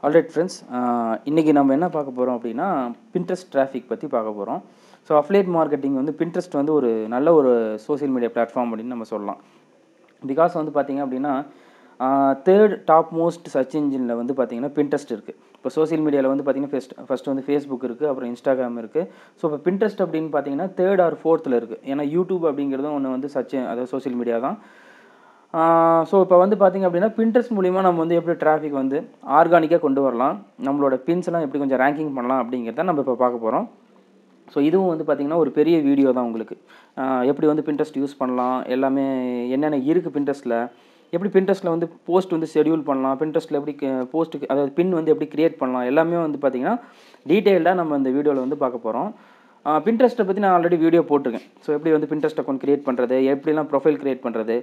alright friends இன்றைக்கி நம்ம என்ன பார்க்க போகிறோம் அப்படின்னா பின்ட்ரெஸ்ட் டிராஃபிக் பற்றி பார்க்க போகிறோம் ஸோ அஃப்லேட் மார்க்கெட்டிங் வந்து பின்ட்ரெஸ்ட் வந்து ஒரு நல்ல ஒரு சோஷியல் மீடியா பிளாட்ஃபார்ம் அப்படின்னு நம்ம சொல்லலாம் பிகாஸ் வந்து பார்த்திங்க அப்படின்னா தேர்ட் டாப் மோஸ்ட் சர்ச் இன்ஜினில் வந்து பார்த்திங்கன்னா பின்ட்ரெஸ்ட் இருக்குது இப்போ சோஷியல் மீடியாவில் வந்து பார்த்திங்கன்னா ஃபஸ்ட் ஃபஸ்ட் வந்து ஃபேஸ்புக் இருக்குது அப்புறம் இன்ஸ்டாகிராம் இருக்குது ஸோ இப்போ பின்ட்ரெஸ்ட் அப்படின்னு பார்த்தீங்கன்னா தேர்ட் ஆர் ஃபோர்த்தில் இருக்குது ஏன்னா யூடியூப் அப்படிங்கிறதும் ஒன்று வந்து சர்ச் அதாவது சோஷியல் மீடியா தான் ஸோ இப்போ வந்து பார்த்திங்க அப்படின்னா பின்ட்ரெஸ்ட் மூலிமா நம்ம வந்து எப்படி டிராஃபிக் வந்து ஆர்கானிக்காக கொண்டு வரலாம் நம்மளோட பின்ஸ் எல்லாம் எப்படி கொஞ்சம் ரேங்கிங் பண்ணலாம் அப்படிங்கிறத நம்ம இப்போ பார்க்க போகிறோம் ஸோ இதுவும் வந்து பார்த்திங்கன்னா ஒரு பெரிய வீடியோ தான் உங்களுக்கு ஆஹ் எப்படி வந்து பின்ட்ரெஸ்ட் யூஸ் பண்ணலாம் எல்லாமே என்னென்ன இருக்குது பின்ட்ரெஸ்ட்டில் எப்படி பின்ட்ரெஸ்ட்டில் வந்து போஸ்ட் வந்து ஷெடியூல் பண்ணலாம் பின்ட்ரெஸ்ட்டில் எப்படி போஸ்ட்டுக்கு அதாவது பின் வந்து எப்படி கிரியேட் பண்ணலாம் எல்லாமே வந்து பார்த்திங்கன்னா டீட்டெயில்டாக நம்ம இந்த வீடியோவில் வந்து பார்க்க போகிறோம் பின்ட்ரெஸ்ட்டை பற்றி நான் ஆல்ரெடி வீடியோ போட்டிருக்கேன் ஸோ எப்படி வந்து பின்ட்ரெஸ்ட் அக்கௌண்ட் கிரியேட் பண்ணுறது எப்படிலாம் ப்ரொஃபைல் கிரியேட் பண்ணுறது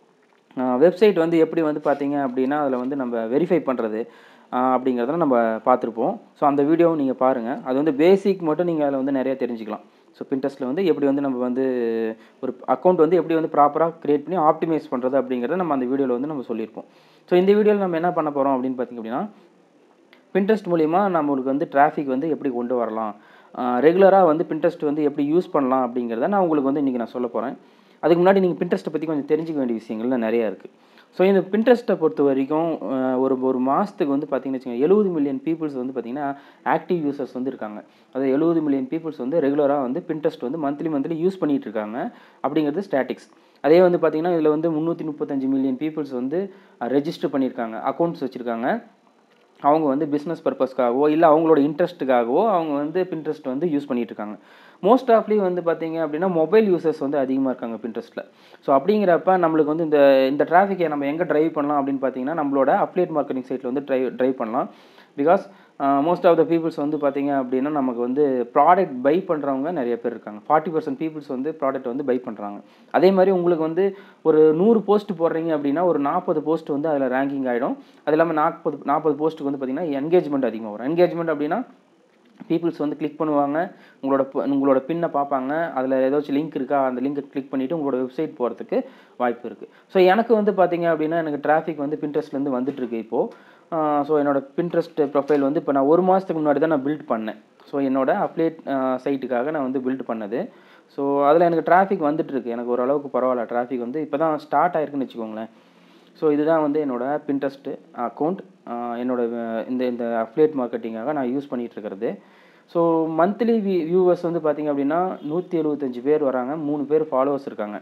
வெப்சைட் வந்து எப்படி வந்து பார்த்தீங்க அப்படின்னா அதில் வந்து நம்ம வெரிஃபை பண்ணுறது அப்படிங்கிறதெல்லாம் நம்ம பார்த்துருப்போம் ஸோ அந்த வீடியோவும் நீங்கள் பாருங்கள் அது வந்து பேசிக் மட்டும் நீங்கள் அதில் வந்து நிறைய தெரிஞ்சுக்கலாம் ஸோ பின்ட்ரெஸ்ட்டில் வந்து எப்படி வந்து நம்ம வந்து ஒரு அக்கௌண்ட் வந்து எப்படி வந்து ப்ராப்பராக க்ரியேட் பண்ணி ஆப்டிமைஸ் பண்ணுறது அப்படிங்கிறத நம்ம அந்த வீடியோவில் வந்து நம்ம சொல்லியிருப்போம் ஸோ இந்த வீடியோவில் நம்ம என்ன பண்ண போகிறோம் அப்படின்னு பார்த்திங்க அப்படின்னா பின்ட்ரெஸ்ட் மூலிமா நம்மளுக்கு வந்து டிராஃபிக் வந்து எப்படி கொண்டு வரலாம் ரெகுலராக வந்து பின்ட்ரெஸ்ட் வந்து எப்படி யூஸ் பண்ணலாம் அப்படிங்கிறத நான் உங்களுக்கு வந்து இன்றைக்கி நான் சொல்ல போகிறேன் அதுக்கு முன்னாடி நீங்கள் பின்ட்ரெஸ்ட்டை பற்றி கொஞ்சம் தெரிஞ்சுக்க வேண்டிய விஷயங்கள்லாம் நிறையா இருக்குது ஸோ இந்த பின்ட்ரெஸ்ட்டை பொறுத்த வரைக்கும் அஹ், ஒரு ஒரு மாதத்துக்கு வந்து பார்த்தீங்கன்னு வச்சுக்கோங்க எழுபது மில்லியன் பீப்புள்ஸ் வந்து பார்த்தீங்கன்னா ஆக்டிவ் யூசர்ஸ் வந்து இருக்காங்க அது எழுபது மில்லியன் பீப்புள்ஸ் வந்து ரெகுலராக வந்து பின்ட்ரெஸ்ட் வந்து மந்த்லி மந்த்லி யூஸ் பண்ணிட்டு இருக்காங்க அப்படிங்கிறது ஸ்டாட்டிக்ஸ் அதே வந்து பார்த்தீங்கன்னா இதில் வந்து முந்நூற்றி முப்பத்தஞ்சு மில்லியன் பீப்புள்ஸ் வந்து ரெஜிஸ்டர் பண்ணியிருக்காங்க அக்கௌண்ட்ஸ் வச்சுருக்காங்க அவங்க வந்து பிஸ்னஸ் பர்பஸ்க்காகவோ இல்லை அவங்களோட இன்ட்ரெஸ்ட்டுக்காகவோ அவங்க வந்து பின்ட்ரெஸ்ட் வந்து யூஸ் பண்ணிட்டு இருக்காங்க மோஸ்ட் ஆஃப்லி வந்து பார்த்தீங்க அப்படின்னா மொபைல் யூசர்ஸ் வந்து அதிகமாக இருக்காங்க பின்ட்ரெஸ்ட்டில் ஸோ அப்படிங்கிறப்ப நம்மளுக்கு வந்து இந்த இந்த டிராஃபிக்கை நம்ம எங்கே ட்ரைவ் பண்ணலாம் அப்படின்னு பார்த்தீங்கன்னா நம்மளோட அப்லேட் மார்க்கெட்டிங் சைட்டில் வந்து ட்ரைவ் ட்ரைவ் பண்ணலாம் because most of the peoples வந்து பார்த்தீங்க அப்படின்னா நமக்கு வந்து ப்ராடக்ட் பை பண்ணுறவங்க நிறைய பேர் இருக்காங்க ஃபார்ட்டி பர்சன்ட் பீப்புள்ஸ் வந்து ப்ராடக்ட் வந்து பை பண்ணுறாங்க அதே மாதிரி உங்களுக்கு வந்து ஒரு நூறு போஸ்ட் போடுறீங்க அப்படின்னா ஒரு நாற்பது போஸ்ட் வந்து அதில் ரேங்கிங் ஆகிடும் அது இல்லாமல் நாற்பது நாற்பது போஸ்ட்டுக்கு வந்து பார்த்தீங்கன்னா என்கேஜ்மெண்ட் அதிகமாக வரும் என்கேஜ்மெண்ட் அப்படின்னா பீப்புள்ஸ் வந்து கிளிக் பண்ணுவாங்க உங்களோட ப- உங்களோட பின்னை பார்ப்பாங்க அதில் ஏதாச்சும் லிங்க் இருக்கா அந்த லிங்கை கிளிக் பண்ணிவிட்டு உங்களோட வெப்சைட் போகிறதுக்கு வாய்ப்பு இருக்குது ஸோ எனக்கு வந்து பார்த்தீங்க அப்படின்னா எனக்கு டிராஃபிக் வந்து பின்ட்ரெஸ்ட்லேருந்து வந்துட்டு இருக்கு இப்போது ஸோ என்னோட பின்ட்ரெஸ்ட் ப்ரொஃபைல் வந்து இப்போ நான் ஒரு மாதத்துக்கு முன்னாடி தான் நான் பில்ட் பண்ணேன் ஸோ என்னோட அப்லேட் சைட்டுக்காக நான் வந்து பில்ட் பண்ணது ஸோ அதில் எனக்கு டிராஃபிக் வந்துட்டு இருக்கு எனக்கு ஓரளவுக்கு பரவாயில்ல டிராஃபிக் வந்து இப்போ தான் ஸ்டார்ட் ஆயிருக்குன்னு வச்சுக்கோங்களேன் ஸோ இதுதான் வந்து என்னோட பின்ட்ரெஸ்ட் அக்கௌண்ட் என்னோட அஹ், இந்த இந்த அஃப்லேட் மார்க்கெட்டிங்காக நான் யூஸ் பண்ணிட்டு இருக்கிறது ஸோ மந்த்லி வி வியூவர்ஸ் வந்து பார்த்தீங்க அப்படின்னா நூற்றி எழுபத்தஞ்சு பேர் வராங்க மூணு பேர் ஃபாலோவர்ஸ் இருக்காங்க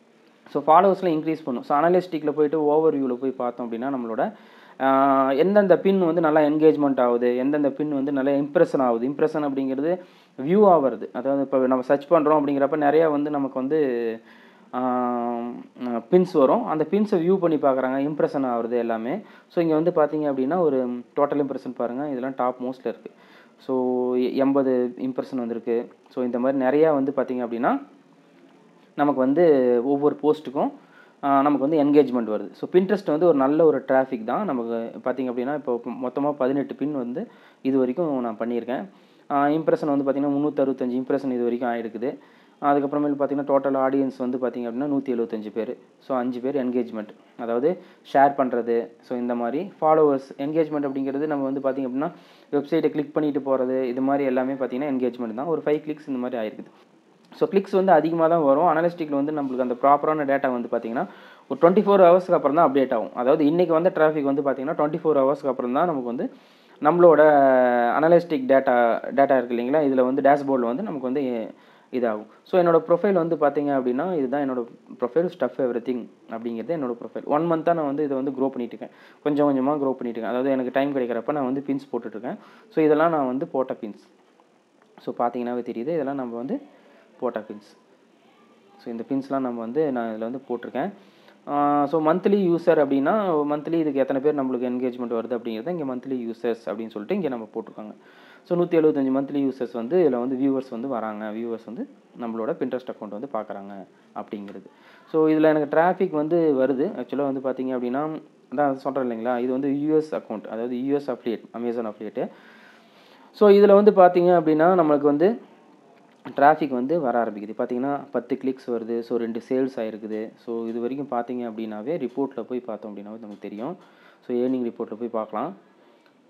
ஸோ ஃபாலோவர்ஸில் இன்க்ரீஸ் பண்ணும் ஸோ அனலிஸ்டிக்கில் போயிட்டு ஓவர் வியூவில் போய் பார்த்தோம் அப்படின்னா நம்மளோட ஆஹ், எந்தெந்த பின் வந்து நல்லா என்கேஜ்மெண்ட் ஆகுது எந்தெந்த பின் வந்து நல்லா இம்ப்ரெஷன் ஆகுது இம்ப்ரெஷன் அப்படிங்கிறது வியூ ஆகிறது அதாவது இப்போ நம்ம சர்ச் பண்ணுறோம் அப்படிங்கிறப்ப நிறையா வந்து நமக்கு வந்து பின்ஸ் வரும் அந்த பின்ஸை வியூ பண்ணி பார்க்குறாங்க இம்ப்ரெஷன் ஆகுறது எல்லாமே ஸோ இங்கே வந்து பார்த்தீங்க அப்படின்னா ஒரு டோட்டல் இம்ப்ரெஷன் பாருங்கள் இதெல்லாம் டாப் மோஸ்ட்டில் இருக்குது ஸோ எண்பது இம்ப்ரெஷன் வந்திருக்கு ஸோ இந்த மாதிரி நிறையா வந்து பார்த்தீங்க அப்படின்னா நமக்கு வந்து ஒவ்வொரு போஸ்ட்டுக்கும் நமக்கு வந்து என்கேஜ்மெண்ட் வருது ஸோ பின்ட்ரெஸ்ட் வந்து ஒரு நல்ல ஒரு டிராஃபிக் தான் நமக்கு பார்த்தீங்க அப்படின்னா இப்போ மொத்தமாக பதினெட்டு பின் வந்து இது வரைக்கும் நான் பண்ணியிருக்கேன் இம்ப்ரெஷன் வந்து பார்த்திங்கன்னா முந்நூற்றறுபத்தஞ்சு இம்ப்ரெஷன் இது வரைக்கும் ஆகிருக்குது அதுக்கப்புறமேல் பார்த்தீங்கன்னா டோட்டல் ஆடியன்ஸ் வந்து பார்த்திங்க அப்படின்னா நூற்றி எழுபத்தஞ்சு பேர் ஸோ அஞ்சு பேர் என்கேஜ்மெண்ட் அதாவது ஷேர் பண்ணுறது ஸோ இந்த மாதிரி ஃபாலோவர்ஸ் என்கேஜ்மெண்ட் அப்படிங்கிறது நம்ம வந்து பார்த்திங்க அப்படின்னா வெப்சைட்டை கிளிக் பண்ணிட்டு போகிறது இது மாதிரி எல்லாமே பார்த்திங்கன்னா என்கேஜ்மெண்ட் தான் ஒரு ஃபைவ் கிளிக்ஸ் இந்த மாதிரி ஆயிருக்குது ஸோ கிளிக்ஸ் வந்து அதிகமாக தான் வரும் அனலிஸ்டிக்கில் வந்து நம்மளுக்கு அந்த ப்ராப்பரான டேட்டா வந்து பார்த்தீங்கன்னா ஒரு டுவெண்ட்டி ஃபோர் ஹவர்ஸ்க்கு அப்புறம் தான் அப்டேட் ஆகும் அதாவது இன்றைக்கி வந்து டிராஃபிக் வந்து பார்த்தீங்கன்னா டுவெண்ட்டி ஃபோர் ஹவர்ஸ்க்கு அப்புறம் தான் நமக்கு வந்து நம்மளோட அனலிஸ்டிக் டேட்டா டேட்டா இருக்கு இல்லைங்களா இதில் வந்து டேஷ்போர்டில் வந்து நமக்கு வந்து இதாகும் ஸோ என்னோட ப்ரொஃபைல் வந்து பார்த்தீங்க அப்படின்னா இதுதான் என்னோட ப்ரொஃபைல் ஸ்டஃப் எவ்ரி திங் அப்படிங்கிறது என்னோட ப்ரொஃபைல் ஒன் மந்த்தாக நான் வந்து இதை வந்து க்ரோ பண்ணிட்டு இருக்கேன் கொஞ்சம் கொஞ்சமாக க்ரோ பண்ணிட்டு இருக்கேன் அதாவது எனக்கு டைம் கிடைக்கிறப்ப நான் வந்து பின்ஸ் போட்டுட்ருக்கேன் ஸோ இதெல்லாம் நான் வந்து போட்ட பின்ஸ் ஸோ பார்த்தீங்கன்னாவே தெரியுது இதெல்லாம் நம்ம வந்து போட்ட பின்ஸ் ஸோ இந்த பின்ஸ்லாம் நம்ம வந்து நான் இதில் வந்து போட்டிருக்கேன் ஸோ மந்த்லி யூசர் அப்படின்னா மந்த்லி இதுக்கு எத்தனை பேர் நம்மளுக்கு என்கேஜ்மெண்ட் வருது அப்படிங்கிறத இங்கே மந்த்லி யூசர்ஸ் அப்படின்னு சொல்லிட்டு இங்கே நம்ம போட்டிருக்காங்க ஸோ நூற்றி எழுபத்தஞ்சு மந்த்லி யூசர்ஸ் வந்து இதில் வந்து வியூவர்ஸ் வந்து வராங்க வியூவர்ஸ் வந்து நம்மளோட பின்ட்ரெஸ்ட் அக்கௌண்ட் வந்து பார்க்குறாங்க அப்படிங்கிறது ஸோ இதில் எனக்கு டிராஃபிக் வந்து வருது ஆக்சுவலாக வந்து பார்த்தீங்க அப்படின்னா அதான் சொல்கிறேன் இல்லைங்களா இது வந்து யூஎஸ் அக்கௌண்ட் அதாவது US affiliate Amazon affiliate so இதில் வந்து பார்த்தீங்க அப்படின்னா நம்மளுக்கு வந்து டிராஃபிக் வந்து வர ஆரம்பிக்குது பார்த்தீங்கன்னா பத்து கிளிக்ஸ் வருது ஸோ ரெண்டு சேல்ஸ் ஆயிருக்குது ஸோ இது வரைக்கும் பார்த்தீங்க அப்படின்னாவே ரிப்போர்ட்டில் போய் பார்த்தோம் அப்படின்னாவே நமக்கு தெரியும் ஸோ ஏர்னிங் ரிப்போர்ட்டில் போய் பார்க்கலாம்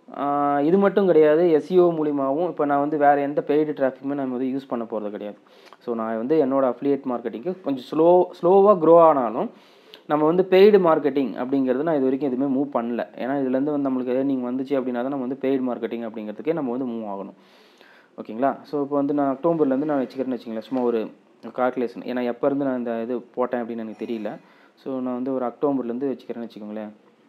ஆஹ் இது மட்டும் கிடையாது எஸ்இஓ மூலியமாகவும் இப்போ நான் வந்து வேறு எந்த பெய்டு டிராஃபிக்குமே நான் வந்து யூஸ் பண்ண போகிறது கிடையாது ஸோ நான் வந்து என்னோட அஃபிலியேட் மார்க்கெட்டிங்க்கு கொஞ்சம் ஸ்லோ ஸ்லோவாக க்ரோ ஆனாலும் நம்ம வந்து பெய்டு மார்க்கெட்டிங் அப்படிங்கிறது நான் இது வரைக்கும் எதுவுமே மூவ் பண்ணல ஏன்னா இதுலேருந்து வந்து நம்மளுக்கு ஏர்னிங் வந்துச்சு அப்படின்னா தான் நம்ம வந்து பெய்டு மார்க்கெட்டிங் அப்படிங்கிறதுக்கே நம்ம வந்து மூவ் ஆகணும் ஓகேங்களா ஸோ இப்போ வந்து நான் அக்டோபர்லேருந்து நான் வச்சுக்கிறேன்னு வச்சுங்களேன் சும்மா ஒரு கால்குலேஷன் ஏன்னா எப்போ இருந்து நான் இந்த இது போட்டேன் அப்படின்னு எனக்கு தெரியல ஸோ நான் வந்து ஒரு அக்டோபர்லேருந்து வச்சுக்கிறேன்னு வச்சுக்கோங்களேன்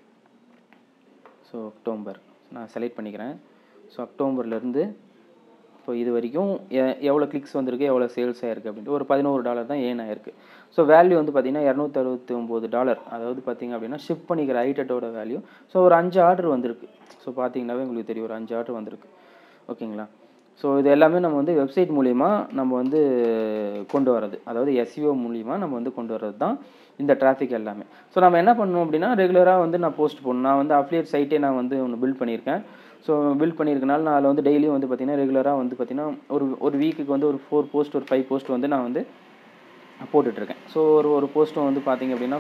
ஸோ அக்டோபர் நான் செலக்ட் பண்ணிக்கிறேன் ஸோ அக்டோபர்லேருந்து இப்போ இது வரைக்கும் எ- எவ்வளோ கிளிக்ஸ் வந்திருக்கு எவ்வளோ சேல்ஸ் ஆயிருக்கு அப்படின்ட்டு ஒரு பதினோரு டாலர் தான் ஏன் ஆயிருக்கு ஸோ வேல்யூ வந்து பார்த்தீங்கன்னா இரநூத்தறுபத்தி ஒம்பது டாலர் அதாவது பார்த்தீங்க அப்படின்னா ஷிப் பண்ணிக்கிற ஐட்டத்தோட வேல்யூ ஸோ ஒரு அஞ்சு ஆர்டர் வந்திருக்கு ஸோ பார்த்தீங்கன்னாவே உங்களுக்கு தெரியும் ஒரு அஞ்சு ஆர்டர் வந்திருக்கு ஓகேங்களா ஸோ இது எல்லாமே நம்ம வந்து வெப்சைட் மூலிமா நம்ம வந்து கொண்டு வரது அதாவது எஸ்இஓ மூலிமா நம்ம வந்து கொண்டு வர்றது தான் இந்த டிராஃபிக் எல்லாமே ஸோ நம்ம என்ன பண்ணணும் அப்படின்னா ரெகுலராக வந்து நான் போஸ்ட் பண்ணணும் நான் வந்து அஃபிலியேட் சைட்டே நான் வந்து ஒன்று பில்ட் பண்ணியிருக்கேன் ஸோ பில்ட் பண்ணியிருக்கனால நான் அதில் வந்து டெய்லியும் வந்து பார்த்தீங்கன்னா ரெகுலராக வந்து பார்த்தீங்கன்னா ஒரு ஒரு வீக்குக்கு வந்து ஒரு ஃபோர் போஸ்ட் ஒரு ஃபைவ் போஸ்ட் வந்து நான் வந்து போட்டுட்ருக்கேன் ஸோ ஒரு ஒரு போஸ்ட்டும் வந்து பார்த்தீங்க அப்படின்னா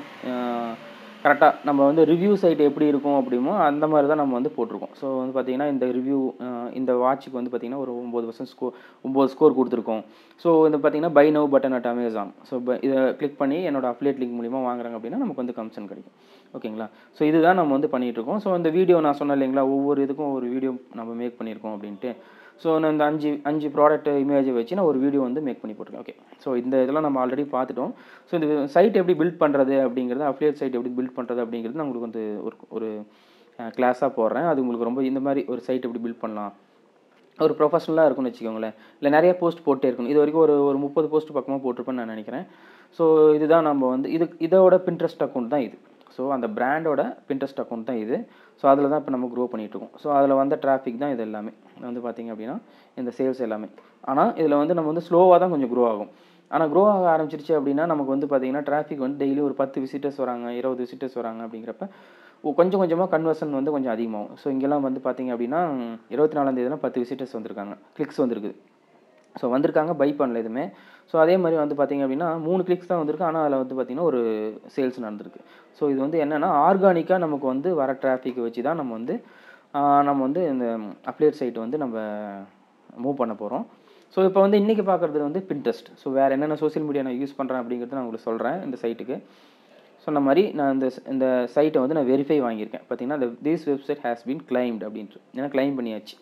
கரெக்டாக நம்ம வந்து ரிவ்யூ சைட் எப்படி இருக்கும் அப்படிமோ அந்த மாதிரி தான் நம்ம வந்து போட்டிருக்கோம் ஸோ வந்து பார்த்தீங்கன்னா இந்த ரிவ்யூ இந்த வாட்சுக்கு வந்து பார்த்தீங்கன்னா ஒரு ஒம்பது பர்சன்ட் ஸ்கோர் ஒம்பது ஸ்கோர் கொடுத்துருக்கோம் ஸோ இந்த பார்த்தீங்கன்னா buy now button at Amazon so இதை கிளிக் பண்ணி என்னோட அஃபிலியேட் லிங்க் மூலிமா வாங்குறாங்க அப்படின்னா நமக்கு வந்து கமிஷன் கிடைக்கும் ஓகேங்களா ஸோ இதுதான் நம்ம வந்து பண்ணிட்டு இருக்கோம் ஸோ இந்த வீடியோ நான் சொன்னேன் இல்லைங்களா ஒவ்வொரு இதுக்கும் ஒரு வீடியோ நம்ம மேக் பண்ணியிருக்கோம் அப்படின்ட்டு ஸோ நான் இந்த அஞ்சு அஞ்சு ப்ராடக்ட் இமேஜை வச்சு நான் ஒரு வீடியோ வந்து மேக் பண்ணி போட்டிருக்கேன் ஓகே ஸோ இந்த இதெல்லாம் நம்ம ஆல்ரெடி பார்த்துட்டோம் ஸோ இந்த சைட் எப்படி பில்ட் பண்ணுறது அப்படிங்கிறது அஃபிலியேட் சைட் எப்படி பில்ட் பண்ணுறது அப்படிங்கிறது நான் உங்களுக்கு வந்து ஒரு ஒரு கிளாஸாக போடுறேன் அது உங்களுக்கு ரொம்ப இந்த மாதிரி ஒரு சைட் எப்படி பில்ட் பண்ணலாம் ஒரு ப்ரொஃபஷனலாக இருக்கும்னு வச்சுக்கோங்களேன் இல்லை நிறைய போஸ்ட் போட்டே இருக்கணும் இது வரைக்கும் ஒரு ஒரு முப்பது போஸ்ட் பக்கமாக போட்டிருப்பேன்னு நான் நினைக்கிறேன் ஸோ இதுதான் நம்ம வந்து இது இதோட பின்ட்ரெஸ்ட் அக்கௌண்ட் தான் இது ஸோ அந்த பிராண்டோட பின்ட்ரெஸ்ட் அக்கௌண்ட் தான் இது ஸோ அதில் தான் இப்போ நம்ம க்ரோ பண்ணிகிட்ருக்கோம் ஸோ அதில் வந்த டிராஃபிக் தான் இது எல்லாமே இது வந்து பார்த்திங்க அப்படின்னா இந்த சேல்ஸ் எல்லாமே ஆனால் இதில் வந்து நம்ம வந்து ஸ்லோவாக தான் கொஞ்சம் க்ரோ ஆகும் ஆனால் க்ரோ ஆக ஆரம்பிச்சிருச்சு அப்படின்னா நமக்கு வந்து பார்த்திங்கன்னா டிராஃபிக் வந்து டெய்லி ஒரு பத்து விசிட்டர்ஸ் வராங்க இருபது விசிட்டர்ஸ் வராங்க அப்படிங்கிறப்ப ஒ- கொஞ்சம் கொஞ்சமாக கன்வர்ஷன் வந்து கொஞ்சம் அதிகமாகும் ஸோ இங்கெல்லாம் வந்து பார்த்திங்க அப்படின்னா இருபத்தி நாலாம் தேதிலாம் பத்து விசிட்டர்ஸ் வந்திருக்காங்க கிளிக்ஸ் வந்திருக்குது ஸோ வந்திருக்காங்க பை பண்ணல எதுவுமே ஸோ அதே மாதிரி வந்து பார்த்திங்க அப்படின்னா மூணு கிளிக்ஸ் தான் வந்திருக்கு ஆனால் அதில் வந்து பார்த்திங்கன்னா ஒரு சேல்ஸ் நடந்திருக்கு ஸோ இது வந்து என்னென்னா ஆர்கானிக்காக நமக்கு வந்து வர டிராஃபிக் வச்சு தான் நம்ம வந்து ஆஹ், நம்ம வந்து இந்த அப்ளேட் சைட் வந்து நம்ம மூவ் பண்ண போகிறோம் ஸோ இப்போ வந்து இன்றைக்கி பார்க்குறது வந்து பின்ட்ரெஸ்ட் ஸோ வேறு என்னென்ன சோஷியல் மீடியா நான் யூஸ் பண்ணுறேன் அப்படிங்கிறத நான் உங்களுக்கு சொல்கிறேன் இந்த சைட்டுக்கு சொன்ன மாதிரி நான் இந்த இந்த சைட்டை வந்து நான் வெரிஃபை வாங்கியிருக்கேன் பார்த்தீங்கன்னா the this website has been claimed அப்படின்ட்டு ஏன்னா claim பண்ணியாச்சு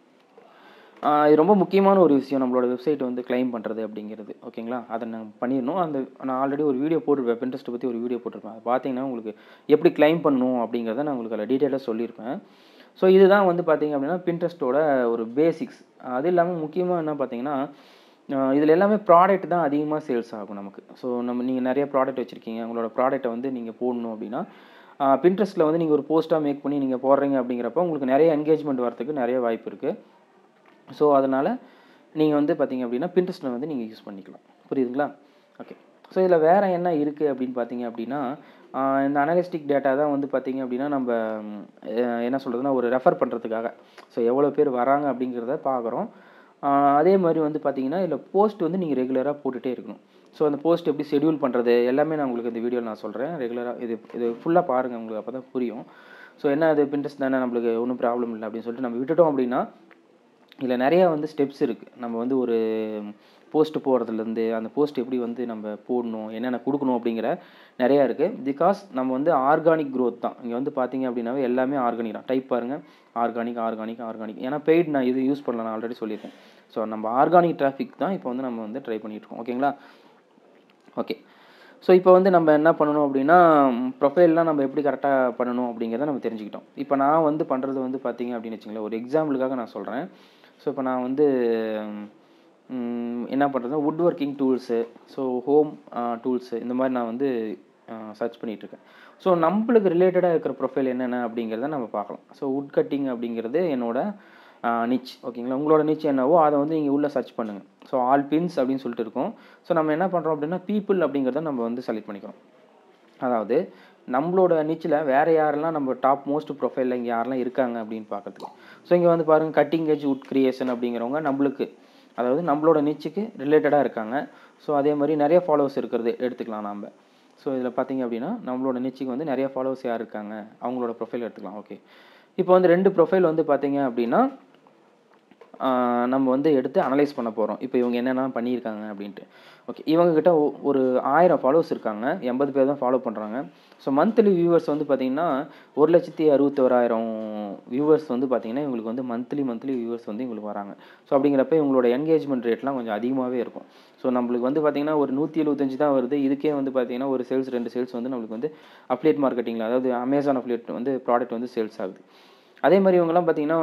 ஆஹ் இது ரொம்ப முக்கியமான ஒரு விஷயம் நம்மளோட வெப்சைட் வந்து claim பண்ணுறது அப்படிங்கிறது ஓகேங்களா அதை நான் பண்ணிடணும் அந்த நான் ஆல்ரெடி ஒரு வீடியோ போட்டிருப்பேன் பின்ட்ரெஸ்ட்டை பற்றி ஒரு வீடியோ போட்டிருப்பேன் அதை பார்த்தீங்கன்னா உங்களுக்கு எப்படி claim பண்ணணும் அப்படிங்கிறத நான் உங்களுக்கு அதில் டீட்டெயிலாக சொல்லியிருப்பேன் ஸோ இதுதான் வந்து பார்த்தீங்க அப்படின்னா பின்ட்ரெஸ்ட்டோட ஒரு பேசிக்ஸ் அது இல்லாமல் முக்கியமாக என்ன பார்த்தீங்கன்னா இதில் எல்லாமே ப்ராடக்ட் தான் அதிகமாக சேல்ஸ் ஆகும் நமக்கு ஸோ நம்ம நீங்கள் நிறைய ப்ராடக்ட் வச்சுருக்கீங்க உங்களோட ப்ராடக்ட்டை வந்து நீங்கள் போடணும் அப்படின்னா பின்ட்ரெஸ்ட்டில் வந்து நீங்கள் ஒரு போஸ்ட்டாக மேக் பண்ணி நீங்கள் போடுறீங்க அப்படிங்கிறப்ப உங்களுக்கு நிறைய என்கேஜ்மெண்ட் வரதுக்கு நிறைய வாய்ப்பு இருக்குது ஸோ அதனால் நீங்கள் வந்து பார்த்தீங்க அப்படின்னா பின்ட்ரெஸ்ட்டில் வந்து நீங்கள் யூஸ் பண்ணிக்கலாம் புரியுதுங்களா ஓகே ஸோ இதில் வேறு என்ன இருக்குது அப்படின்னு பார்த்தீங்க அப்படின்னா ஆஹ் இந்த அனலிஸ்டிக் டேட்டா தான் வந்து பார்த்தீங்க அப்படின்னா நம்ம ம், அஹ் என்ன சொல்கிறதுனா ஒரு ரெஃபர் பண்ணுறதுக்காக ஸோ எவ்வளோ பேர் வராங்க அப்படிங்கிறத பார்க்குறோம் அதே மாதிரி வந்து பார்த்தீங்கன்னா இதில் போஸ்ட் வந்து நீங்கள் ரெகுலராக போட்டுகிட்டே இருக்கணும் ஸோ அந்த போஸ்ட் எப்படி ஷெட்யூல் பண்ணுறது எல்லாமே நான் உங்களுக்கு இந்த வீடியோவில் நான் சொல்கிறேன் ரெகுலராக இது இது ஃபுல்லாக பாருங்கள் உங்களுக்கு அப்போ தான் புரியும் ஸோ என்ன அது பின்ட்ரெஸ்ட் தானே நம்மளுக்கு ஒன்றும் ப்ராப்ளம் இல்லை அப்படின்னு சொல்லிட்டு நம்ம விட்டுட்டோம் அப்படின்னா இதில் நிறையா வந்து ஸ்டெப்ஸ் இருக்குது நம்ம வந்து ஒரு போஸ்ட் போடுறதுலேருந்து அந்த போஸ்ட் எப்படி வந்து நம்ம போடணும் என்னென்ன கொடுக்கணும் அப்படிங்கிற நிறையா இருக்குது பிகாஸ் நம்ம வந்து ஆர்கானிக் growth தான் இங்கே வந்து பார்த்தீங்க அப்படின்னாவே எல்லாமே ஆர்கானிக் தான் டைப் பாருங்கள் ஆர்கானிக் ஆர்கானிக் ஆர்கானிக் ஏன்னா பெய்ட் நான் இது யூஸ் பண்ணல நான் ஆல்ரெடி சொல்லியிருக்கேன் ஸோ நம்ம ஆர்கானிக் டிராஃபிக் தான் இப்போ வந்து நம்ம வந்து ட்ரை இருக்கோம் ஓகேங்களா ஓகே ஸோ இப்போ வந்து நம்ம என்ன பண்ணணும் அப்படின்னா ப்ரொஃபைல்லாம் நம்ம எப்படி கரெக்டாக பண்ணணும் அப்படிங்கிறத நம்ம தெரிஞ்சுக்கிட்டோம் இப்போ நான் வந்து பண்ணுறது வந்து பார்த்தீங்க அப்படின்னு வச்சுங்களேன் ஒரு எக்ஸாம்பிளுக்காக நான் சொல்கிறேன் ஸோ இப்போ நான் வந்து ம், என்ன பண்ணுறதுனா wood working tools so home tools இந்த மாதிரி நான் வந்து சர்ச் பண்ணிகிட்ருக்கேன் ஸோ நம்மளுக்கு ரிலேட்டடாக இருக்கிற ப்ரொஃபைல் என்னென்ன அப்படிங்கிறத நம்ம பார்க்கலாம் ஸோ வுட் கட்டிங் அப்படிங்கிறது என்னோட நிச் ஓகேங்களா உங்களோட நிச் என்னவோ அதை வந்து நீங்கள் உள்ளே சர்ச் பண்ணுங்கள் ஸோ ஆல் பின்ஸ் அப்படின்னு சொல்லிட்டு இருக்கும் ஸோ நம்ம என்ன பண்ணுறோம் அப்படின்னா பீப்புள் அப்படிங்கிறத நம்ம வந்து செலக்ட் பண்ணிக்கிறோம் அதாவது நம்மளோட நிச்சில் வேறு யாரெல்லாம் நம்ம டாப் மோஸ்ட் ப்ரொஃபைலில் இங்கே யாரெல்லாம் இருக்காங்க அப்படின்னு பார்க்கறதுக்கு ஸோ இங்கே வந்து பாருங்கள் கட்டிங் எஜ் உட் கிரியேஷன் அப்படிங்கிறவங்க நம்மளுக்கு அதாவது நம்மளோட நிச்சுக்கு ரிலேட்டடாக இருக்காங்க ஸோ அதே மாதிரி நிறைய ஃபாலோவர்ஸ் இருக்கிறது எடுத்துக்கலாம் நாம் ஸோ இதில் பார்த்தீங்க அப்படின்னா நம்மளோட நிச்சுக்கு வந்து நிறைய ஃபாலோவர்ஸ் யார் இருக்காங்க அவங்களோட ப்ரொஃபைல் எடுத்துக்கலாம் ஓகே இப்போ வந்து ரெண்டு ப்ரொஃபைல் வந்து பார்த்தீங்க அப்படின்னா ஆஹ் நம்ம வந்து எடுத்து அனலைஸ் பண்ண போகிறோம் இப்போ இவங்க என்னென்ன பண்ணியிருக்காங்க அப்படின்ட்டு ஓகே இவங்கக்கிட்ட ஒரு ஆயிரம் ஃபாலோவர்ஸ் இருக்காங்க எண்பது பேர் தான் ஃபாலோ பண்ணுறாங்க ஸோ மந்த்லி வியூவர்ஸ் வந்து பார்த்தீங்கன்னா ஒரு லட்சத்தி அறுபத்தோராயிரம் வியூவர்ஸ் வந்து பார்த்தீங்கன்னா இவங்களுக்கு வந்து மந்த்லி மந்த்லி வியூவர்ஸ் வந்து இவங்களுக்கு வராங்க ஸோ அப்படிங்கிறப்ப இவங்களோட என்கேஜ்மெண்ட் ரேட்லாம் கொஞ்சம் அதிகமாகவே இருக்கும் ஸோ நம்மளுக்கு வந்து பார்த்தீங்கன்னா ஒரு நூற்றி எழுபத்தஞ்சு தான் வருது இதுக்கே வந்து பார்த்தீங்கன்னா ஒரு சேல்ஸ் ரெண்டு சேல்ஸ் வந்து நம்மளுக்கு வந்து அப்லேட் மார்க்கெட்டிங்கில் அதாவது அமேசான் அப்லேட் வந்து ப்ராடக்ட் வந்து சேல்ஸ் ஆகுது அதே மாதிரி இவங்கெல்லாம் பார்த்தீங்கன்னா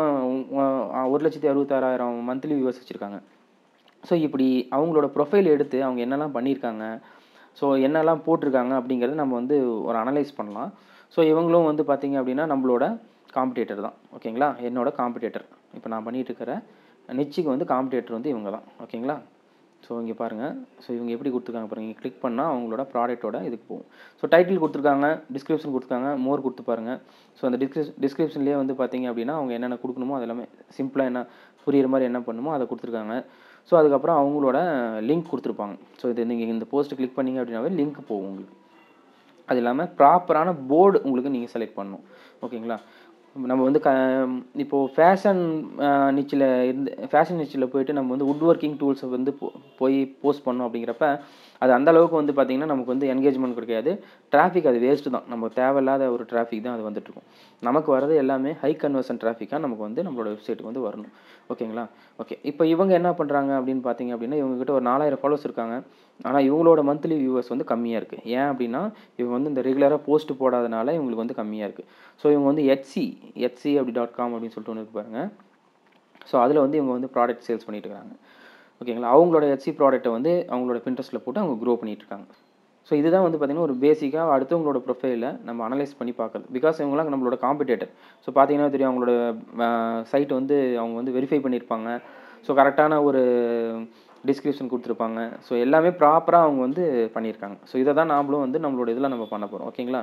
உ- ஒரு லட்சத்தி அறுபத்தாறாயிரம் மந்த்லி வியூவர்ஸ் வச்சுருக்காங்க ஸோ இப்படி அவங்களோட ப்ரொஃபைல் எடுத்து அவங்க என்னெல்லாம் பண்ணியிருக்காங்க ஸோ என்னெல்லாம் போட்டிருக்காங்க அப்படிங்கிறத நம்ம வந்து ஒரு அனலைஸ் பண்ணலாம் ஸோ இவங்களும் வந்து பார்த்தீங்க அப்படின்னா நம்மளோட காம்படிட்டர் தான் ஓகேங்களா என்னோட காம்படிட்டர் இப்போ நான் பண்ணிட்டு இருக்கிற நிச்சிக்கு வந்து காம்படிட்டர் வந்து இவங்க தான் ஓகேங்களா ஸோ இங்கே பாருங்கள் ஸோ இவங்க எப்படி கொடுத்துருக்காங்க பாருங்கள் இங்கே கிளிக் பண்ணால் அவங்களோட ப்ராடக்ட்டோட இதுக்கு போகும் ஸோ டைட்டில் கொடுத்துருக்காங்க டிஸ்கிரிப்ஷன் கொடுத்துருக்காங்க மோர் கொடுத்து பாருங்கள் ஸோ அந்த டிஸ்கிரிப் டிஸ்கிரிப்ஷன்லேயே வந்து பார்த்தீங்க அப்படின்னா அவங்க என்னென்ன கொடுக்கணுமோ அது எல்லாமே சிம்பிளாக என்ன புரியுற மாதிரி என்ன பண்ணுமோ அதை கொடுத்துருக்காங்க ஸோ அதுக்கப்புறம் அவங்களோட லிங்க் கொடுத்துருப்பாங்க ஸோ இது நீங்கள் இந்த போஸ்ட் கிளிக் பண்ணீங்க அப்படின்னாவே லிங்க் போகும் உங்களுக்கு அது இல்லாமல் ப்ராப்பரான போர்டு உங்களுக்கு நீங்கள் செலக்ட் பண்ணணும் ஓகேங்களா நம்ம வந்து க இப்போது ஃபேஷன் நிச்சில் இருந்து ஃபேஷன் நிச்சில் போயிட்டு நம்ம வந்து வுட் ஒர்க்கிங் டூல்ஸை வந்து போ- போய் போஸ்ட் பண்ணோம் அப்படிங்கிறப்ப அது அந்த அளவுக்கு வந்து பார்த்திங்கன்னா நமக்கு வந்து என்கேஜ்மெண்ட் கிடைக்காது டிராஃபிக் அது வேஸ்ட்டு தான் நம்ம தேவையில்லாத ஒரு டிராஃபிக் தான் அது வந்துட்டு இருக்கும் நமக்கு வர்றது எல்லாமே ஹை கன்வர்ஷன் டிராஃபிக்காக நமக்கு வந்து நம்மளோட வெப்சைட்டுக்கு வந்து வரணும் ஓகேங்களா ஓகே இப்போ இவங்க என்ன பண்ணுறாங்க அப்படின்னு பார்த்தீங்க அப்படின்னா இவங்ககிட்ட ஒரு நாலாயிரம் ஃபாலோவர்ஸ் இருக்காங்க ஆனால் இவங்களோட மந்த்லி வியூவர்ஸ் வந்து கம்மியாக இருக்குது ஏன் அப்படின்னா இவங்க வந்து இந்த ரெகுலராக போஸ்ட் போடாதனால இவங்களுக்கு வந்து கம்மியாக இருக்குது ஸோ இவங்க வந்து எட்சி எட்சி அப்படி டாட் காம் அப்படின்னு சொல்லிட்டு ஒன்று இருக்கு பாருங்க ஸோ அதில் வந்து இவங்க வந்து ப்ராடக்ட் சேல்ஸ் பண்ணிட்டு இருக்காங்க ஓகேங்களா அவங்களோட எட்சி ப்ராடக்ட்டை வந்து அவங்களோட பின்ட்ரெஸ்ட்டில் போட்டு அவங்க க்ரோ பண்ணிட்டு இருக்காங்க ஸோ இதுதான் வந்து பார்த்திங்கன்னா ஒரு பேசிக்காக அடுத்தவங்களோட ப்ரொஃபைலை நம்ம அனலைஸ் பண்ணி பார்க்குறது பிகாஸ் இவங்களாம் நம்மளோட காம்படிட்டர் ஸோ பார்த்தீங்கன்னா தெரியும் அவங்களோட சைட் வந்து அவங்க வந்து வெரிஃபை பண்ணியிருப்பாங்க ஸோ கரெக்டான ஒரு டிஸ்கிரிப்ஷன் கொடுத்துருப்பாங்க ஸோ எல்லாமே ப்ராப்பராக அவங்க வந்து பண்ணியிருக்காங்க ஸோ இதை தான் நாமளும் வந்து நம்மளோட இதில் நம்ம பண்ண போகிறோம் ஓகேங்களா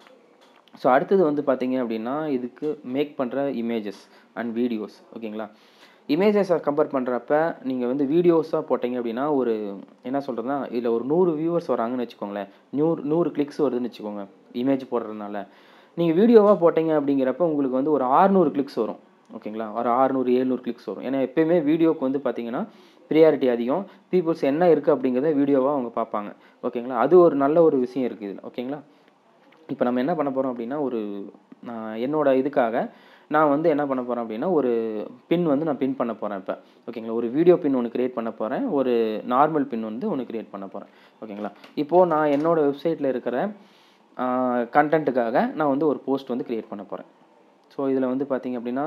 ஸோ அடுத்தது வந்து பார்த்தீங்க அப்படின்னா இதுக்கு மேக் பண்ணுற இமேஜஸ் அண்ட் வீடியோஸ் ஓகேங்களா இமேஜஸை கம்பேர் பண்ணுறப்ப நீங்கள் வந்து வீடியோஸாக போட்டீங்க அப்படின்னா ஒரு என்ன சொல்கிறதுனா இதில் ஒரு நூறு வியூவர்ஸ் வராங்கன்னு வச்சுக்கோங்களேன் நூறு நூறு கிளிக்ஸ் வருதுன்னு வச்சுக்கோங்க இமேஜ் போடுறதுனால நீங்கள் வீடியோவாக போட்டீங்க அப்படிங்கிறப்ப உங்களுக்கு வந்து ஒரு 600 கிளிக்ஸ் வரும் ஓகேங்களா ஒரு 600 700 கிளிக்ஸ் வரும் ஏன்னா எப்பயுமே வீடியோக்கு வந்து பார்த்தீங்கன்னா ப்ரியாரிட்டி அதிகம் பீப்புள்ஸ் என்ன இருக்குது அப்படிங்கிறத வீடியோவாக அவங்க பார்ப்பாங்க ஓகேங்களா அது ஒரு நல்ல ஒரு விஷயம் இருக்குது இதில் ஓகேங்களா இப்போ நம்ம என்ன பண்ண போகிறோம் அப்படின்னா ஒரு நான் என்னோட இதுக்காக நான் வந்து என்ன பண்ண போகிறேன் அப்படின்னா ஒரு பின் வந்து நான் பின் பண்ண போகிறேன் இப்போ ஓகேங்களா ஒரு வீடியோ பின் ஒன்று கிரியேட் பண்ண போகிறேன் ஒரு நார்மல் பின் வந்து ஒன்று கிரியேட் பண்ண போகிறேன் ஓகேங்களா இப்போது நான் என்னோட வெப்சைட்டில் இருக்கிற கண்டென்ட்டுக்காக நான் வந்து ஒரு போஸ்ட் வந்து கிரியேட் பண்ண போகிறேன் ஸோ இதில் வந்து பார்த்தீங்க அப்படின்னா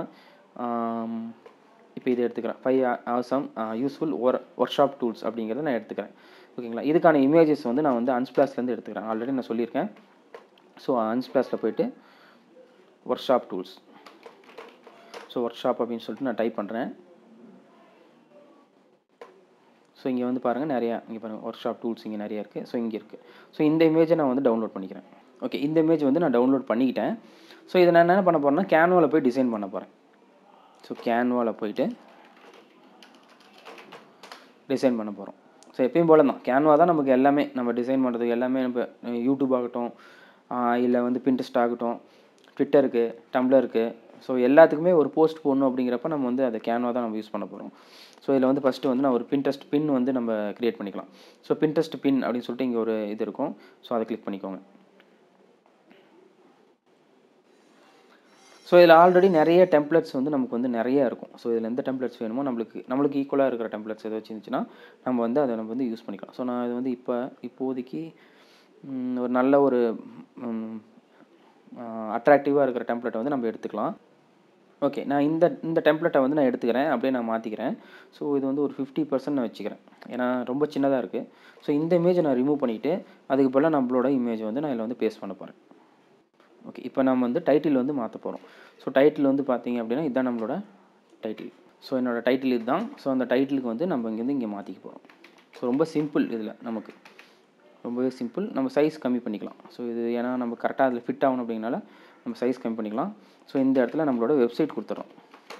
இப்போ இதை எடுத்துக்கிறேன் ஃபைவ் ஆசம் யூஸ்ஃபுல் ஒர் ஒர்க் ஷாப் டூல்ஸ் அப்படிங்கிறத நான் எடுத்துக்கிறேன் ஓகேங்களா இதுக்கான இமேஜஸ் வந்து நான் வந்து அன்ஸ்பிளாஸ்லேருந்து எடுத்துக்கிறேன் ஆல்ரெடி நான் சொல்லியிருக்கேன் ஸோ அன்ஸ்பிளாஸில் போயிட்டு workshop tools so workshop அப்படின்னு சொல்லிட்டு நான் டைப் பண்ணுறேன் ஸோ இங்கே வந்து பாருங்கள் நிறையா இங்கே பாருங்கள் ஒர்க் ஷாப் டூல்ஸ் இங்கே நிறைய இருக்குது ஸோ இங்கே இருக்குது ஸோ இந்த இமேஜை நான் வந்து டவுன்லோட் பண்ணிக்கிறேன் ஓகே இந்த இமேஜ் வந்து நான் டவுன்லோட் பண்ணிக்கிட்டேன் ஸோ இதை நான் என்ன பண்ண போகிறேன்னா கேன்வாவில் போய் டிசைன் பண்ண போகிறேன் ஸோ கேன்வாவில் போயிட்டு டிசைன் பண்ண போகிறோம் ஸோ எப்பயும் போல தான் கேன்வா தான் நமக்கு எல்லாமே நம்ம டிசைன் பண்ணுறதுக்கு எல்லாமே நம்ம யூடியூப் ஆகட்டும் இல்லை வந்து பின்ட்ரெஸ்ட் ஆகட்டும் ட்விட்டருக்கு டம்ளருக்கு ஸோ எல்லாத்துக்குமே ஒரு போஸ்ட் போடணும் அப்படிங்கிறப்ப நம்ம வந்து அதை கேன்வா தான் நம்ம யூஸ் பண்ண போகிறோம் ஸோ இதில் வந்து ஃபஸ்ட்டு வந்து நான் ஒரு பின்ட்ரெஸ்ட் பின் வந்து நம்ம க்ரியேட் பண்ணிக்கலாம் ஸோ பின்ட்ரெஸ்ட் பின் அப்படின்னு சொல்லிட்டு இங்கே ஒரு இது இருக்கும் ஸோ அதை கிளிக் பண்ணிக்கோங்க ஸோ இதில் ஆல்ரெடி நிறைய டெம்ப்ளெட்ஸ் வந்து நமக்கு வந்து நிறைய இருக்கும் ஸோ இதில் எந்த டெம்ப்ளெட்ஸ் வேணுமோ நம்மளுக்கு நம்மளுக்கு ஈக்குவலாக இருக்கிற டெம்ப்ளெட்ஸ் எதாவது இருந்துச்சுன்னா நம்ம வந்து அதை நம்ம வந்து யூஸ் பண்ணிக்கலாம் ஸோ நான் இது வந்து இப்போ இப்போதைக்கு ம், ஒரு நல்ல ஒரு அட்ராக்டிவாக இருக்கிற டெம்ப்ளெட்டை வந்து நம்ம எடுத்துக்கலாம் ஓகே நான் இந்த இந்த டெம்ப்ளெட்டை வந்து நான் எடுத்துக்கிறேன் அப்படியே நான் மாற்றிக்கிறேன் ஸோ இது வந்து ஒரு ஃபிஃப்டி பர்சன்ட் நான் வச்சுக்கிறேன் ஏன்னா ரொம்ப சின்னதாக இருக்குது ஸோ இந்த இமேஜை நான் ரிமூவ் பண்ணிவிட்டு அதுக்கு பதிலாக நம்மளோட இமேஜ் வந்து நான் இதில் வந்து பேஸ்ட் பண்ண போகிறேன் ஓகே இப்போ நம்ம வந்து டைட்டில் வந்து மாற்ற போகிறோம் ஸோ டைட்டில் வந்து பார்த்தீங்க அப்படின்னா இதுதான் நம்மளோட டைட்டில் ஸோ என்னோட டைட்டில் இதுதான் ஸோ அந்த டைட்டிலுக்கு வந்து நம்ம இங்கேருந்து இங்கே மாற்றிக்க போகிறோம் ஸோ ரொம்ப சிம்பிள் இதில் நமக்கு ரொம்பவே சிம்பிள் நம்ம சைஸ் கம்மி பண்ணிக்கலாம் ஸோ இது ஏன்னா நம்ம கரெக்டாக அதில் ஃபிட் ஆகணும் அப்படிங்கனால நம்ம சைஸ் கம்மி பண்ணிக்கலாம் ஸோ இந்த இடத்துல நம்மளோட வெப்சைட் கொடுத்துறோம்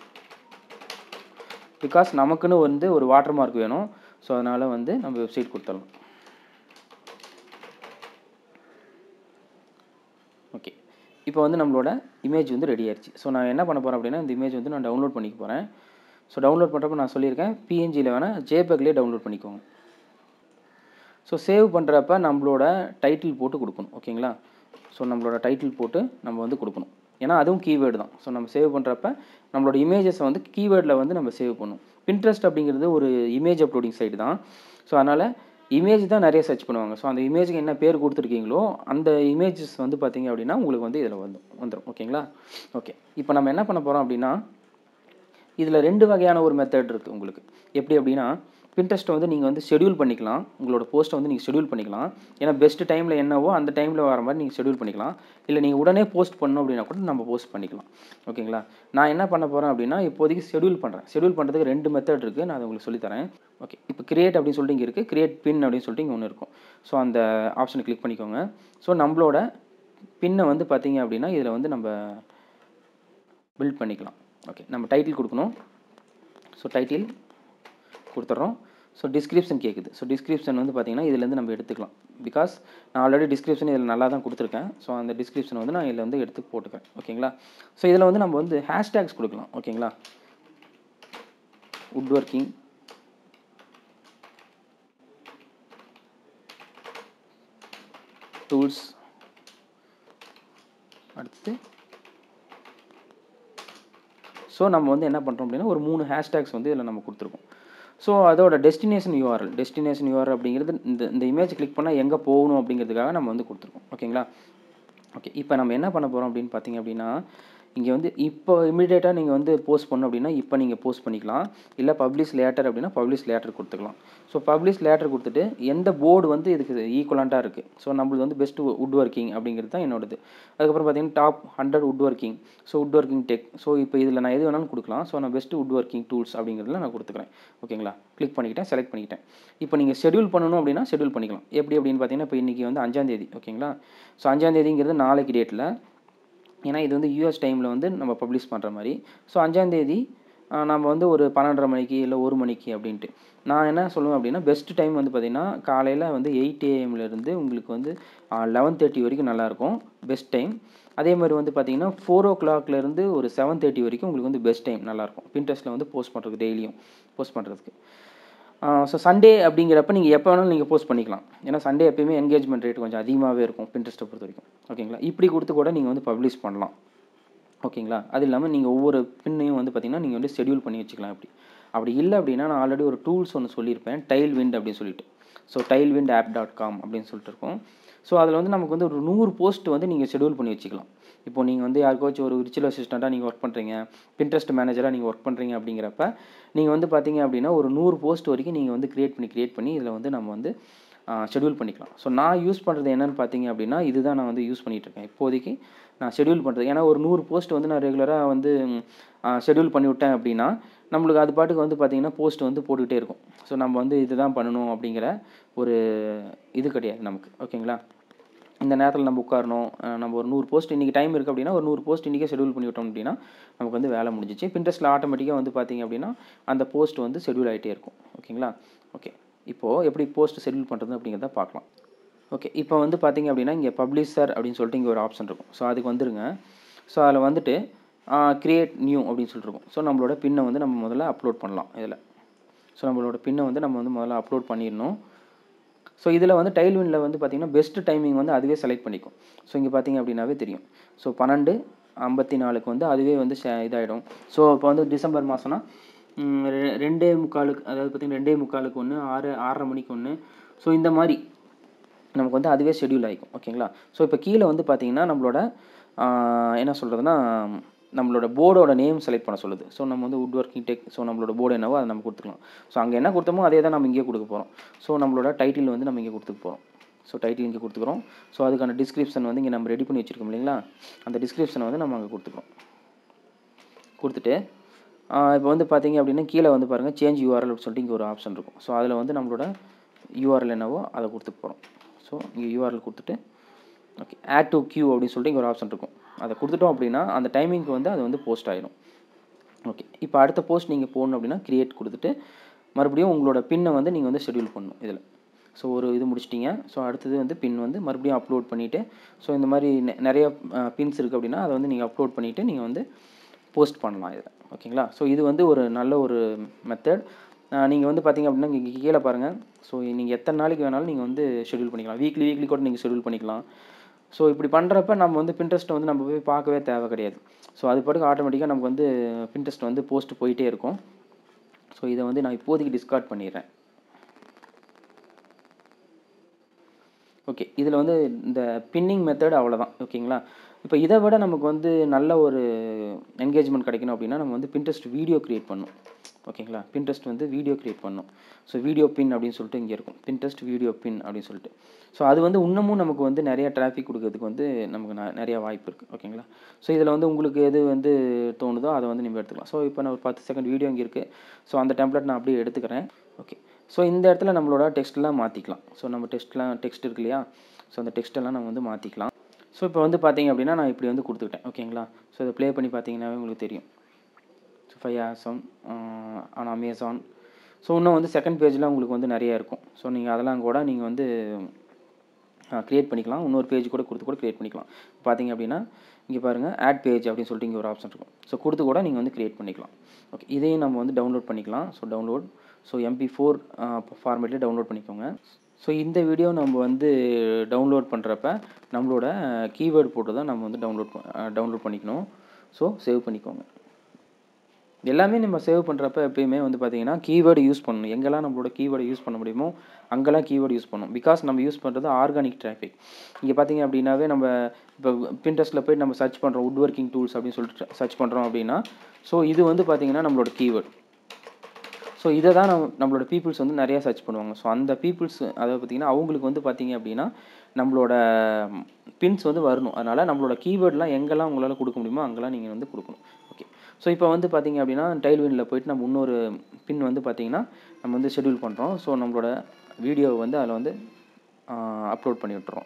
பிகாஸ் நமக்குன்னு வந்து ஒரு வாட்டர் மார்க் வேணும் ஸோ அதனால் வந்து நம்ம வெப்சைட் கொடுத்துடலாம் ஓகே இப்போ வந்து நம்மளோட இமேஜ் வந்து ரெடி ஆயிடுச்சு ஸோ நான் என்ன பண்ண போகிறேன் அப்படின்னா இந்த இமேஜ் வந்து நான் டவுன்லோட் பண்ணிக்க போகிறேன் ஸோ டவுன்லோட் பண்ணுறப்ப நான் சொல்லியிருக்கேன் பிஎன்ஜியில் வேணால் ஜேபேக்லேயே டவுன்லோட் பண்ணிக்கோங்க ஸோ சேவ் பண்ணுறப்ப நம்மளோட டைட்டில் போட்டு கொடுக்கணும் ஓகேங்களா ஸோ நம்மளோட டைட்டில் போட்டு நம்ம வந்து கொடுக்கணும் ஏன்னா அதுவும் கீவேர்டு தான் ஸோ நம்ம சேவ் பண்ணுறப்ப நம்மளோட இமேஜஸை வந்து கீவேர்டில் வந்து நம்ம சேவ் பண்ணணும் பின்ட்ரெஸ்ட் அப்படிங்கிறது ஒரு இமேஜ் அப்லோடிங் சைடு தான் ஸோ அதனால் இமேஜ் தான் நிறைய சர்ச் பண்ணுவாங்க ஸோ அந்த இமேஜுக்கு என்ன பேர் கொடுத்துருக்கீங்களோ அந்த இமேஜஸ் வந்து பார்த்தீங்க அப்படின்னா உங்களுக்கு வந்து இதில் வந்து வந்துடும் ஓகேங்களா ஓகே இப்போ நம்ம என்ன பண்ண போகிறோம் அப்படின்னா இதில் ரெண்டு வகையான ஒரு மெத்தட் இருக்குது உங்களுக்கு எப்படி அப்படின்னா பின்ட்ரெஸ்ட்டை வந்து நீங்கள் வந்து ஷெடியூல் பண்ணிக்கலாம் உங்களோட போஸ்ட்டை வந்து நீங்கள் ஷெடியூல் பண்ணிக்கலாம் ஏன்னா பெஸ்ட் டைமில் என்னவோ அந்த டைமில் வர மாதிரி நீங்கள் ஷெடியூல் பண்ணிக்கலாம் இல்லை நீங்கள் உடனே போஸ்ட் பண்ணணும் அப்படின்னா கூட நம்ம போஸ்ட் பண்ணிக்கலாம் ஓகேங்களா நான் என்ன பண்ண போகிறேன் அப்படின்னா இப்போதைக்கு ஷெடியூல் பண்ணுறேன் ஷெடியூல் பண்ணுறதுக்கு ரெண்டு மெத்தட் இருக்குது நான் அதை உங்களுக்கு சொல்லித்தரேன் ஓகே இப்போ கிரியேட் அப்படின்னு சொல்லிட்டு இங்கே இருக்குது கிரியேட் பின் அப்படின்னு சொல்லிட்டு இங்கே ஒன்று இருக்கும் ஸோ அந்த ஆப்ஷனை கிளிக் பண்ணிக்கோங்க ஸோ நம்மளோட பின்னை வந்து பார்த்தீங்க அப்படின்னா இதில் வந்து நம்ம பில்ட் பண்ணிக்கலாம் ஓகே நம்ம டைட்டில் கொடுக்கணும் ஸோ டைட்டில் கொடுத்துட்றோம் ஸோ டிஸ்கிரிப்ஷன் கேட்குது ஸோ டிஸ்கிரிப்ஷன் வந்து பார்த்தீங்கன்னா இதுலேருந்து நம்ம எடுத்துக்கலாம் பிகாஸ் நான் ஆல்ரெடி டிஸ்கிரிப்ஷன் இதில் நல்லா தான் கொடுத்துருக்கேன் ஸோ அந்த டிஸ்கிரிப்ஷன் வந்து நான் இதில் வந்து எடுத்து போட்டுக்கிறேன் ஓகேங்களா ஸோ இதில் வந்து நம்ம வந்து ஹேஷ்டேக்ஸ் கொடுக்கலாம் ஓகேங்களா வுட் ஒர்க்கிங் டூல்ஸ் அடுத்து ஸோ நம்ம வந்து என்ன பண்ணுறோம் அப்படின்னா ஒரு மூணு ஹேஷ்டேக்ஸ் வந்து இதில் நம்ம கொடுத்துருக்கோம் ஸோ அதோட டெஸ்டினேஷன் யூஆர்எல் டெஸ்டினேஷன் யூஆர்எல் அப்படிங்கிறது இந்த இந்த இமேஜ் கிளிக் பண்ணால் எங்கே போகணும் அப்படிங்கிறதுக்காக நம்ம வந்து கொடுத்துருக்கோம் ஓகேங்களா ஓகே இப்போ நம்ம என்ன பண்ண போகிறோம் அப்படின்னு பார்த்தீங்க அப்படின்னா இங்கே வந்து இப்போ இமீடியட்டாக நீங்கள் வந்து போஸ்ட் பண்ணணும் அப்படின்னா இப்போ நீங்கள் போஸ்ட் பண்ணிக்கலாம் இல்லை பப்ளிஷ் லேட்டர் அப்படின்னா பப்ளிஷ் லேட்டர் கொடுத்துக்கலாம் ஸோ பப்ளிஷ் லேட்டர் கொடுத்துட்டு எந்த போர்டு வந்து இதுக்கு ஈக்குவலண்ட்டாக இருக்குது ஸோ நம்மளுக்கு வந்து பெஸ்ட் வுட் ஒர்க்கிங் அப்படிங்கிறது தான் என்னோடது அதுக்கப்புறம் பார்த்தீங்கன்னா top hundred wood working so wood working tech so இப்போ இதில் நான் எது வேணாலும் கொடுக்கலாம் ஸோ நான் பெஸ்ட் வுட் ஒர்க்கிங் டூல்ஸ் அப்படிங்கிறதுல நான் கொடுத்துக்கிறேன் ஓகேங்களா கிளிக் பண்ணிக்கிட்டேன் செலக்ட் பண்ணிக்கிட்டேன் இப்போ நீங்கள் ஷெடியூல் பண்ணணும் அப்படின்னா ஷெடியூல் பண்ணிக்கலாம் எப்படி அப்படின்னு பார்த்தீங்கன்னா இப்போ இன்றைக்கி வந்து அஞ்சாந்தேதி ஓகேங்களா ஸோ அஞ்சாந்தேதிங்கிறது நாளைக்கு டேட்டில் ஏன்னா இது வந்து யூஎஸ் டைமில் வந்து நம்ம பப்ளிஷ் பண்ணுற மாதிரி ஸோ அஞ்சாந்தேதி நம்ம வந்து ஒரு பன்னெண்டரை மணிக்கு இல்லை ஒரு மணிக்கு அப்படின்ட்டு நான் என்ன சொல்லுவேன் அப்படின்னா பெஸ்ட் டைம் வந்து பார்த்திங்கன்னா காலையில் வந்து எயிட் ஏஎம்லேருந்து உங்களுக்கு வந்து லெவன் தேர்ட்டி வரைக்கும் நல்லாயிருக்கும் பெஸ்ட் டைம் அதே மாதிரி வந்து பார்த்திங்கன்னா ஃபோர் ஓ கிளாக்லேருந்து ஒரு செவன் தேர்ட்டி வரைக்கும் உங்களுக்கு வந்து பெஸ்ட் டைம் நல்லாயிருக்கும் பின்ட்ரெஸ்ட்டில் வந்து போஸ்ட் பண்ணுறதுக்கு டெய்லியும் போஸ்ட் பண்ணுறதுக்கு ஸோ சண்டே அப்படிங்கிறப்ப நீங்கள் எப்போ வேணாலும் நீங்கள் போஸ்ட் பண்ணிக்கலாம் ஏன்னா சண்டே எப்பயுமே என்கேஜ்மெண்ட் ரேட் கொஞ்சம் அதிகமாகவே இருக்கும் பின்ட்ரெஸ்ட்டை பொறுத்த வரைக்கும் ஓகேங்களா இப்படி கொடுத்து கூட நீங்கள் வந்து பப்ளிஷ் பண்ணலாம் ஓகேங்களா அது இல்லாமல் நீங்கள் ஒவ்வொரு பின்னையும் வந்து பார்த்திங்கன்னா நீங்கள் வந்து ஷெடியூல் பண்ணி வச்சுக்கலாம் அப்படி அப்படி இல்லை அப்படின்னா நான் ஆல்ரெடி ஒரு டூல்ஸ் ஒன்று சொல்லியிருப்பேன் டைல் விண்ட் அப்படின்னு சொல்லிட்டு so Tailwind app dot com அப்படின்னு சொல்லிட்டு இருக்கும் ஸோ அதில் வந்து நமக்கு வந்து ஒரு நூறு போஸ்ட் வந்து நீங்கள் ஷெடியூல் பண்ணி வச்சுக்கலாம் இப்போ நீங்கள் வந்து யாருக்காச்சும் ஒரு விர்ச்சுவல் அசிஸ்டண்ட்டாக நீங்கள் ஒர்க் பண்ணுறீங்க பின்ட்ரெஸ்ட் மேனேஜராக நீங்கள் ஒர்க் பண்ணுறீங்க அப்படிங்கிறப்ப நீங்கள் வந்து பார்த்தீங்க அப்படின்னா ஒரு நூறு போஸ்ட் வரைக்கும் நீங்கள் வந்து க்ரியேட் பண்ணி க்ரியேட் பண்ணி இதில் வந்து நம்ம வந்து ஷெடியூல் பண்ணிக்கலாம் ஸோ நான் யூஸ் பண்ணுறது என்னென்னு பார்த்தீங்க அப்படின்னா இதுதான் நான் வந்து யூஸ் பண்ணிகிட்ருக்கேன் இப்போதைக்கு நான் ஷெடியூல் பண்ணுறது ஏன்னா ஒரு நூறு போஸ்ட் வந்து நான் ரெகுலராக வந்து ஷெடியூல் பண்ணி விட்டேன் அப்படின்னா நம்மளுக்கு அது பாட்டுக்கு வந்து பார்த்திங்கன்னா போஸ்ட் வந்து போட்டுக்கிட்டே இருக்கும் ஸோ நம்ம வந்து இதுதான் பண்ணணும் அப்படிங்கிற ஒரு இது கிடையாது நமக்கு ஓகேங்களா இந்த நேரத்தில் நம்ம உட்காரணும் நம்ம ஒரு நூறு போஸ்ட் இன்றைக்கி டைம் இருக்குது அப்படின்னா ஒரு நூறு போஸ்ட் இன்றைக்கே ஷெடியூல் பண்ணி விட்டோம் அப்படின்னா நமக்கு வந்து வேலை முடிஞ்சிச்சு பின்ட்ரெஸ்ட்டில் ஆட்டோமேட்டிக்காக வந்து பார்த்திங்க அப்படின்னா அந்த போஸ்ட் வந்து ஷெடியூல் ஆகிட்டே இருக்கும் ஓகேங்களா ஓகே இப்போது எப்படி போஸ்ட் ஷெடியூல் பண்ணுறது அப்படிங்கிறத பார்க்கலாம் ஓகே இப்போ வந்து பார்த்திங்க அப்படின்னா இங்கே பப்ளிஷர் அப்படின்னு சொல்லிட்டு இங்கே ஒரு ஆப்ஷன் இருக்கும் ஸோ அதுக்கு வந்துருங்க ஸோ அதில் வந்துட்டு க்ரியேட் நியூ அப்படின்னு சொல்லிட்டு இருக்கும் ஸோ நம்மளோட பின்னை வந்து நம்ம முதல்ல அப்லோட் பண்ணலாம் இதில் ஸோ நம்மளோட பின்னை வந்து நம்ம வந்து முதல்ல அப்லோட் பண்ணிடணும் ஸோ இதில் வந்து டைல்வினில் வந்து பார்த்திங்கன்னா பெஸ்ட் டைமிங் வந்து அதுவே செலக்ட் பண்ணிக்கும் ஸோ இங்கே பார்த்திங்க அப்படின்னாவே தெரியும் ஸோ பன்னெண்டு ஐம்பத்தி நாலுக்கு வந்து அதுவே வந்து இதாகிடும் ஸோ இப்போ வந்து டிசம்பர் மாதம்னா ரெண்டே முக்காலுக்கு அதாவது பார்த்திங்கன்னா ரெண்டே முக்காலுக்கு ஒன்று ஆறு ஆறரை மணிக்கு ஒன்று ஸோ இந்த மாதிரி நமக்கு வந்து அதுவே ஷெடியூல் ஆகிக்கும் ஓகேங்களா ஸோ இப்போ கீழே வந்து பார்த்திங்கன்னா நம்மளோட என்ன சொல்கிறதுனா நம்மளோட போர்டோட நேம் செலக்ட் பண்ண சொல்லுது ஸோ நம்ம வந்து வுட் ஒர்க்கிங் டெக் ஸோ நம்மளோட போர்டு என்னவோ அதை நம்ம கொடுத்துக்கலாம் ஸோ அங்கே என்ன கொடுத்தோமோ அதே தான் நம்ம இங்கே கொடுக்க போகிறோம் ஸோ நம்மளோட டைட்டில் வந்து நம்ம இங்கே கொடுத்துக்க போகிறோம் ஸோ டைட்டில் இங்கே கொடுத்துக்கிறோம் ஸோ அதுக்கான டிஸ்கிரிப்ஷன் வந்து இங்கே நம்ம ரெடி பண்ணி வச்சுருக்கோம் இல்லைங்களா அந்த டிஸ்கிரிப்ஷனை வந்து நம்ம அங்கே கொடுத்துக்கிறோம் கொடுத்துட்டு இப்போ வந்து பார்த்தீங்க அப்படின்னா கீழே வந்து பாருங்கள் சேஞ்ச் யூஆர்எல் சொல்லிட்டு இங்கே ஒரு ஆப்ஷன் இருக்கும் ஸோ அதில் வந்து நம்மளோட யூஆர்எல் என்னவோ அதை கொடுத்துக்க போகிறோம் ஸோ இங்கே யூஆர்எல் கொடுத்துட்டு ஓகே ஆட் டு கியூ அப்படின்னு சொல்லிட்டு இங்கே ஒரு ஆப்ஷன் இருக்கும் அதை கொடுத்துட்டோம் அப்படின்னா அந்த டைமிங்க்கு வந்து அது வந்து போஸ்ட் ஆகிடும் ஓகே இப்போ அடுத்த போஸ்ட் நீங்கள் போடணும் அப்படின்னா க்ரியேட் கொடுத்துட்டு மறுபடியும் உங்களோட பின்னை வந்து நீங்கள் வந்து ஷெடியூல் பண்ணணும் இதில் ஸோ ஒரு இது முடிச்சிட்டிங்க ஸோ அடுத்தது வந்து பின் வந்து மறுபடியும் அப்லோட் பண்ணிவிட்டு ஸோ இந்த மாதிரி நெ- நிறைய பின்ஸ் இருக்குது அப்படின்னா அதை வந்து நீங்கள் அப்லோட் பண்ணிவிட்டு நீங்கள் வந்து போஸ்ட் பண்ணலாம் இதில் ஓகேங்களா ஸோ இது வந்து ஒரு நல்ல ஒரு மெத்தட் நீங்கள் வந்து பார்த்தீங்க அப்படின்னா இங்கே கீழே பாருங்கள் ஸோ நீங்கள் எத்தனை நாளைக்கு வேணாலும் நீங்கள் வந்து ஷெட்யூல் பண்ணிக்கலாம் வீக்லி வீக்லி கூட நீங்கள் ஷெட்யூல் பண்ணிக்கலாம் ஸோ இப்படி பண்ணுறப்ப நம்ம வந்து பின்ட்ரெஸ்ட்டை வந்து நம்ம போய் பார்க்கவே தேவை கிடையாது ஸோ அது பாட்டுக்கு ஆட்டோமேட்டிக்காக நமக்கு வந்து பின்ட்ரெஸ்ட் வந்து போஸ்ட் போயிட்டே இருக்கும் ஸோ இதை வந்து நான் இப்போதைக்கு டிஸ்கார்ட் பண்ணிடுறேன் ஓகே இதில் வந்து இந்த பின்னிங் மெத்தட் அவ்வளோதான் ஓகேங்களா இப்போ இதை விட நமக்கு வந்து நல்ல ஒரு என்கேஜ்மெண்ட் கிடைக்கணும் அப்படின்னா நம்ம வந்து பின்ட்ரெஸ்ட் வீடியோ க்ரியேட் பண்ணணும் ஓகேங்களா பின்ட்ரெஸ்ட் வந்து வீடியோ க்ரியேட் பண்ணணும் ஸோ வீடியோ பின் அப்படின்னு சொல்லிட்டு இங்கே இருக்கும் பின்ட்ரெஸ்ட் வீடியோ பின் அப்படின்னு சொல்லிட்டு ஸோ அது வந்து இன்னமும் நமக்கு வந்து நிறைய டிராஃபிக் கொடுக்கறதுக்கு வந்து நமக்கு ந- நிறைய வாய்ப்பு இருக்குது ஓகேங்களா ஸோ இதில் வந்து உங்களுக்கு எது வந்து தோணுதோ அதை வந்து நீங்கள் எடுத்துக்கலாம் ஸோ இப்போ நான் ஒரு பத்து செகண்ட் வீடியோ இங்கே இருக்குது ஸோ அந்த டெம்ப்ளேட் நான் அப்படியே எடுத்துக்கிறேன் ஓகே ஸோ இந்த இடத்துல நம்மளோட டெக்ஸ்ட்லாம் மாற்றிக்கலாம் ஸோ நம்ம டெக்ஸ்ட்லாம் டெக்ஸ்ட் இருக்கு இல்லையா ஸோ அந்த டெக்ஸ்ட்டெல்லாம் நம்ம வந்து மாற்றிக்கலாம் ஸோ இப்போ வந்து பார்த்தீங்க அப்படின்னா நான் இப்படி வந்து கொடுத்துக்கிட்டேன் ஓகேங்களா ஸோ இதை ப்ளே பண்ணி பார்த்தீங்கன்னாவே உங்களுக்கு தெரியும் so five awesome on Amazon so இன்னும் வந்து செகண்ட் பேஜில் உங்களுக்கு வந்து நிறைய இருக்கும் ஸோ நீங்கள் அதெல்லாம் கூட நீங்கள் வந்து க்ரியேட் பண்ணிக்கலாம் இன்னொரு பேஜ் கூட கொடுத்து கூட க்ரியேட் பண்ணிக்கலாம் பார்த்தீங்க அப்படின்னா இங்கே பாருங்கள் ஆட் பேஜ் அப்படின்னு சொல்லிட்டு இங்கே ஒரு ஆப்ஷன் இருக்கும் ஸோ கொடுத்து கூட நீங்கள் வந்து க்ரியேட் பண்ணிக்கலாம் ஓகே இதையும் நம்ம வந்து டவுன்லோட் பண்ணிக்கலாம் so download so MP four ஃபார்மேட்டில் டவுன்லோட் பண்ணிக்கோங்க ஸோ இந்த வீடியோ நம்ம வந்து டவுன்லோட் பண்ணுறப்ப நம்மளோட கீவேர்டு போட்டு தான் நம்ம வந்து டவுன்லோட் டவுன்லோட் பண்ணிக்கணும் ஸோ சேவ் பண்ணிக்கோங்க எல்லாமே நம்ம சேவ் பண்ணுறப்ப எப்பயுமே வந்து பார்த்தீங்கன்னா கீவேர்டு யூஸ் பண்ணணும் எங்கெல்லாம் நம்மளோட கீவேர்டு யூஸ் பண்ண முடியுமோ அங்கெல்லாம் கீவேர்டு யூஸ் பண்ணணும் பிகாஸ் நம்ம யூஸ் பண்ணுறது ஆர்கானிக் டிராஃபிக் இங்கே பார்த்தீங்க அப்படின்னாவே நம்ம இப்போ பின்ட்ரெஸ்ட்டில் போய் நம்ம சர்ச் பண்ணுறோம் வுட் ஒர்க்கிங் டூல்ஸ் அப்படின்னு சொல்லிட்டு சர்ச் பண்ணுறோம் அப்படின்னா ஸோ இது வந்து பார்த்தீங்கன்னா நம்மளோட கீவேர்டு ஸோ இதை தான் நம்ம நம்மளோட பீப்புள்ஸ் வந்து நிறையா சர்ச் பண்ணுவாங்க ஸோ அந்த பீப்புள்ஸ் அதை பார்த்தீங்கன்னா அவங்களுக்கு வந்து பார்த்தீங்க அப்படின்னா நம்மளோட பின்ஸ் வந்து வரணும் அதனால் நம்மளோட கீவேர்ட்லாம் எங்கெல்லாம் உங்களால் கொடுக்க முடியுமோ அங்கெல்லாம் நீங்கள் வந்து கொடுக்கணும் ஓகே ஸோ இப்போ வந்து பார்த்தீங்க அப்படின்னா டைல்வினில் போயிட்டு நம்ம இன்னொரு பின் வந்து பார்த்தீங்கன்னா நம்ம வந்து ஷெட்யூல் பண்ணுறோம் ஸோ நம்மளோட வீடியோவை வந்து அதில் வந்து அப்லோட் பண்ணி விட்டுறோம்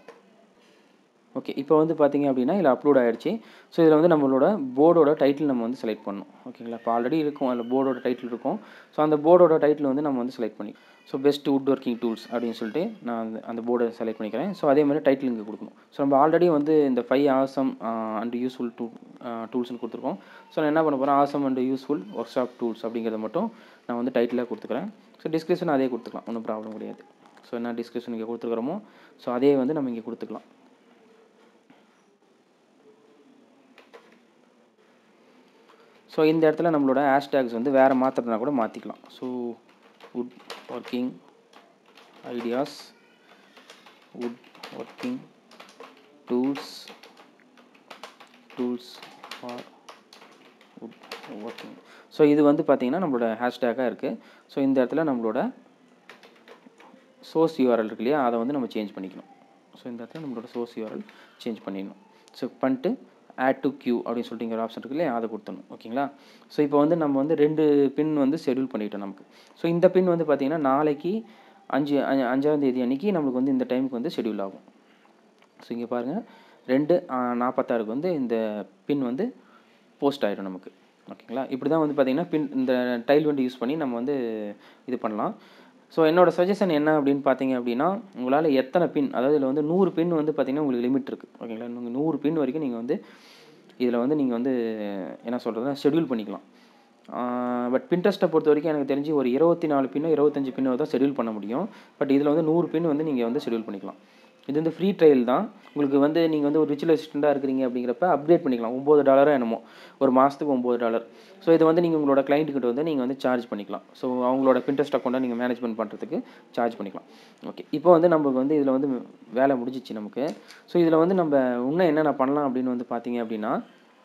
ஓகே இப்போ வந்து பார்த்தீங்க அப்படின்னா இதில் அப்லோட் ஆயிடுச்சு ஸோ இதில் வந்து நம்மளோட போர்டோட டைட்டில் நம்ம வந்து செலக்ட் பண்ணணும் ஓகேங்களா இப்போ ஆல்ரெடி இருக்கும் அதில் போர்டோட டைட்டில் இருக்கும் ஸோ அந்த போர்டோட டைட்டில் வந்து நம்ம வந்து செலக்ட் பண்ணி so best wood working tools அப்படின்னு சொல்லிட்டு நான் அந்த அந்த போர்டை செலக்ட் பண்ணிக்கிறேன் ஸோ அதே மாதிரி டைட்டில் இங்கே கொடுக்கணும் ஸோ நம்ம ஆல்ரெடி வந்து இந்த five awesome and useful to டூல்ஸ்னு கொடுத்துருக்கோம் ஸோ நான் என்ன பண்ண போகிறேன் awesome and useful workshop tools அப்படிங்கிறத மட்டும் நான் வந்து டைட்டிலாக கொடுத்துக்கிறேன் ஸோ டிஸ்கிரிப்ஷன் அதே கொடுத்துக்கலாம் ஒன்றும் ப்ராப்ளம் கிடையாது ஸோ என்ன டிஸ்கிரிப்ஷன் இங்கே கொடுத்துருக்குறோமோ ஸோ அதே வந்து நம்ம இங்கே கொடுத்துக்கலாம் ஸோ இந்த இடத்துல நம்மளோட ஹேஷ்டேக்ஸ் வந்து வேறு மாற்றுறதுனா கூட மாற்றிக்கலாம் so wood working ideas wood working tools tools for wood working so இது வந்து பார்த்திங்கன்னா நம்மளோட ஹேஷ்டேக்காக இருக்குது ஸோ இந்த இடத்துல நம்மளோட சோர்ஸ் யூஆர்எல் இருக்கு இல்லையா அதை வந்து நம்ம சேஞ்ச் பண்ணிக்கணும் ஸோ இந்த இடத்துல நம்மளோட சோர்ஸ் யூஆர்எல் சேஞ்ச் பண்ணிடணும் ஸோ பண்ணிட்டு ஆட் டு கியூ அப்படின்னு சொல்லிட்டு இங்கே ஒரு ஆப்ஷன் இருக்கு இல்லையா அதை கொடுத்துடணும் ஓகேங்களா ஸோ இப்போ வந்து நம்ம வந்து ரெண்டு பின் வந்து ஷெட்யூல் பண்ணிட்டோம் நமக்கு ஸோ இந்த பின் வந்து பார்த்திங்கன்னா நாளைக்கு அஞ்சு அஞ்சு- அஞ்சாம் தேதி அன்னைக்கு நம்மளுக்கு வந்து இந்த டைமுக்கு வந்து ஷெட்யூல் ஆகும் ஸோ இங்கே பாருங்கள் ரெண்டு ஆ, நாற்பத்தாறுக்கு வந்து இந்த பின் வந்து போஸ்ட் ஆகிடும் நமக்கு ஓகேங்களா இப்படி தான் வந்து பார்த்திங்கன்னா பின் இந்த டைல் வண்டி யூஸ் பண்ணி நம்ம வந்து இது பண்ணலாம் ஸோ என்னோட சஜஷன் என்ன அப்படின்னு பார்த்தீங்க அப்படின்னா உங்களால் எத்தனை பின் அதாவது இதில் வந்து நூறு பின் வந்து பார்த்தீங்கன்னா உங்களுக்கு லிமிட் இருக்குது ஓகேங்களா நீங்கள் நூறு பின் வரைக்கும் நீங்கள் வந்து இதில் வந்து நீங்கள் வந்து என்ன சொல்கிறதுனா ஷெட்யூல் பண்ணிக்கலாம் பட் பின்ட்ரெஸ்ட்டை பொறுத்த வரைக்கும் எனக்கு தெரிஞ்சு ஒரு இருபத்தி நாலு பின்னோ இருபத்தஞ்சு பின்னோ தான் ஷெட்யூல் பண்ண முடியும் பட் இதில் வந்து நூறு பின் வந்து நீங்கள் வந்து ஷெட்யூல் பண்ணிக்கலாம் இது வந்து ஃப்ரீ ட்ரையல் தான் உங்களுக்கு வந்து நீங்கள் வந்து ஒரு ரிச்சுவல் அசிஸ்டண்ட்டாக இருக்கிறீங்க அப்படிங்கிறப்ப அப்டேட் பண்ணிக்கலாம் ஒம்பது டாலரோ என்னமோ ஒரு மாதத்துக்கு ஒம்பது டாலர் ஸோ இது வந்து நீங்கள் உங்களோட client கிட்ட வந்து நீங்கள் வந்து சார்ஜ் பண்ணிக்கலாம் ஸோ அவங்களோட பின்ட்ரெஸ்ட் அக்கௌண்ட்டை நீங்கள் மேனேஜ்மெண்ட் பண்ணுறதுக்கு சார்ஜ் பண்ணிக்கலாம் ஓகே இப்போ வந்து நமக்கு வந்து இதில் வந்து வேலை முடிஞ்சிச்சு நமக்கு ஸோ இதில் வந்து நம்ம இன்னும் என்னென்ன பண்ணலாம் அப்படின்னு வந்து பார்த்தீங்க அப்படின்னா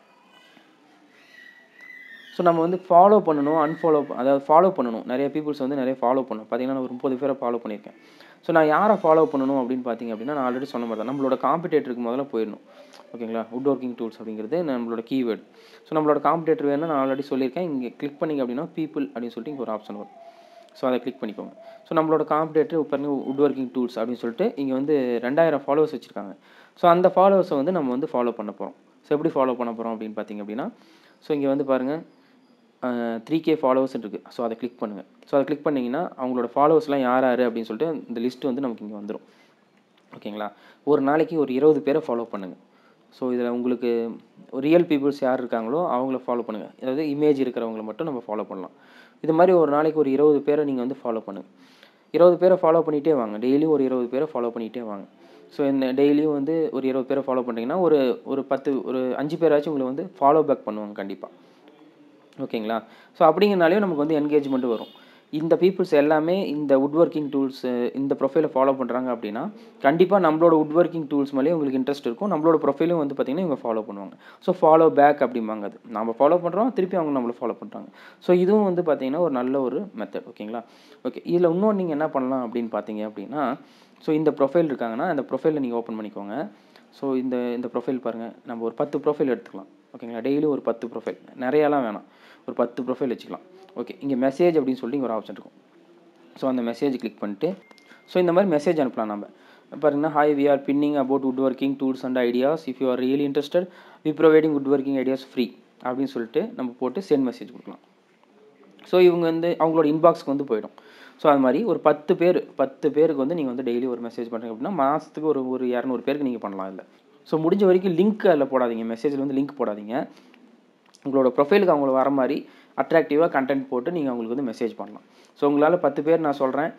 ஸோ நம்ம வந்து ஃபாலோ பண்ணணும் அன்ஃபாலோ அதாவது ஃபாலோ பண்ணணும் நிறைய பீப்புள்ஸ் வந்து நிறைய ஃபாலோ பண்ணணும் பார்த்தீங்கன்னா நான் ஒரு முப்பது பேரை ஃபாலோ பண்ணியிருக்கேன் ஸோ நான் யாரை ஃபாலோ பண்ணணும் அப்படின்னு பார்த்தீங்க அப்படின்னா நான் ஆல்ரெடி சொன்ன மாதிரி தான் நம்மளோட காம்படேட்டருக்கு முதல்ல போயிடணும் ஓகேங்களா வுட் ஒர்க்கிங் டூல்ஸ் அப்படிங்கிறது நம்மளோட கீவேர்டு ஸோ நம்மளோட காம்படேட்டர் வேணும்னா நான் ஆல்ரெடி சொல்லியிருக்கேன் இங்கே கிளிக் பண்ணிங்க அப்படின்னா பீப்புள் அப்படின்னு சொல்லிட்டு இங்கே ஒரு ஆப்ஷன் வரும் ஸோ அதை கிளிக் பண்ணிக்கோங்க ஸோ நம்மளோட காம்படேட்டர் இப்போ வுட் ஒர்க்கிங் டூல்ஸ் அப்படின்னு சொல்லிட்டு இங்கே வந்து ரெண்டாயிரம் ஃபாலோவர்ஸ் வச்சுருக்காங்க ஸோ அந்த ஃபாலோவர்ஸை வந்து நம்ம வந்து ஃபாலோ பண்ண போகிறோம் ஸோ எப்படி ஃபாலோ பண்ண போகிறோம் அப்படின்னு பார்த்தீங்க அப்படின்னா ஸோ இங்கே வந்து பாருங்கள் த்ரீ கே ஃபாலோவர்ஸ் இருக்குது ஸோ அதை கிளிக் பண்ணுங்கள் ஸோ அதை கிளிக் பண்ணிங்கன்னா அவங்களோட ஃபாலோவர்ஸ்லாம் யார் யார் அப்படின்னு சொல்லிட்டு இந்த லிஸ்ட்டு வந்து நமக்கு இங்கே வந்துடும் ஓகேங்களா ஒரு நாளைக்கு ஒரு இருபது பேரை ஃபாலோ பண்ணுங்கள் ஸோ இதில் உங்களுக்கு ரியல் பீப்புள்ஸ் யார் இருக்காங்களோ அவங்கள ஃபாலோ பண்ணுங்கள் அதாவது இமேஜ் இருக்கிறவங்கள மட்டும் நம்ம ஃபாலோ பண்ணலாம் இது மாதிரி ஒரு நாளைக்கு ஒரு இருபது பேரை நீங்கள் வந்து ஃபாலோ பண்ணுங்கள் இருபது பேரை ஃபாலோ பண்ணிகிட்டே வாங்க டெய்லியும் ஒரு இருபது பேரை ஃபாலோ பண்ணிகிட்டே வாங்க ஸோ இந்த டெய்லியும் வந்து ஒரு இருபது பேரை ஃபாலோ பண்ணுறீங்கன்னா ஒரு ஒரு பத்து ஒரு அஞ்சு பேராச்சும் உங்களை வந்து ஃபாலோ பேக் பண்ணுவாங்க கண்டிப்பாக ஓகேங்களா ஸோ அப்படிங்கிறனாலே நமக்கு வந்து என்கேஜ்மெண்ட் வரும் இந்த பீப்புள்ஸ் எல்லாமே இந்த வுட் ஒர்க்கிங் டூல்ஸ் இந்த ப்ரொஃபைலை ஃபாலோ பண்ணுறாங்க அப்படின்னா கண்டிப்பாக நம்மளோட வுட் ஒர்க்கிங் டூல்ஸ் மேலேயே உங்களுக்கு இன்ட்ரெஸ்ட் இருக்கும் நம்மளோட ப்ரொஃபைலும் வந்து பார்த்திங்கன்னா இவங்க ஃபாலோ பண்ணுவாங்க ஸோ ஃபாலோ பேக் அப்படிம்பாங்க அது நம்ம ஃபாலோ பண்ணுறோம் திருப்பி அவங்க நம்மளை ஃபாலோ பண்ணுறாங்க ஸோ இதுவும் வந்து பார்த்திங்கன்னா ஒரு நல்ல ஒரு மெத்தட் ஓகேங்களா ஓகே இதில் இன்னொன்று நீங்கள் என்ன பண்ணலாம் அப்படின்னு பார்த்தீங்க அப்படின்னா ஸோ இந்த ப்ரொஃபைல் இருக்காங்கன்னா அந்த ப்ரொஃபைலை நீங்கள் ஓப்பன் பண்ணிக்கோங்க ஸோ இந்த இந்த ப்ரொஃபைல் பாருங்கள் நம்ம ஒரு பத்து ப்ரொஃபைல் எடுத்துக்கலாம் ஓகேங்களா டெய்லி ஒரு பத்து ப்ரொஃபைல் நிறையாலாம் வேணாம் ஒரு பத்து ப்ரொஃபைல் வச்சுக்கலாம் ஓகே இங்கே மெசேஜ் அப்படின்னு சொல்லி ஒரு ஆப்ஷன் இருக்கும் ஸோ அந்த மெசேஜ் கிளிக் பண்ணிட்டு ஸோ இந்த மாதிரி மெசேஜ் அனுப்பலாம் நம்ம பாருங்கன்னா hi we are pinning about wood working tools and ideas if you are really interested we providing wood working ideas free அப்படின்னு சொல்லிட்டு நம்ம போட்டு சென்ட் மெசேஜ் கொடுக்கலாம் ஸோ இவங்க வந்து அவங்களோட இன்பாக்ஸ்க்கு வந்து போயிடும் ஸோ அது மாதிரி ஒரு பத்து பேர் பத்து பேருக்கு வந்து நீங்கள் வந்து டெய்லி ஒரு மெசேஜ் பண்ணுறீங்க அப்படின்னா மாதத்துக்கு ஒரு ஒரு இரநூறு பேருக்கு நீங்கள் பண்ணலாம் இல்லை ஸோ முடிஞ்ச வரைக்கும் லிங்க் அதில் போடாதீங்க மெசேஜில் வந்து லிங்க் போடாதீங்க உங்களோட ப்ரொஃபைலுக்கு அவங்கள வர மாதிரி அட்ராக்டிவாக கண்டென்ட் போட்டு நீங்கள் அவங்களுக்கு வந்து மெசேஜ் பண்ணலாம் ஸோ உங்களால் பத்து பேர் நான் சொல்கிறேன்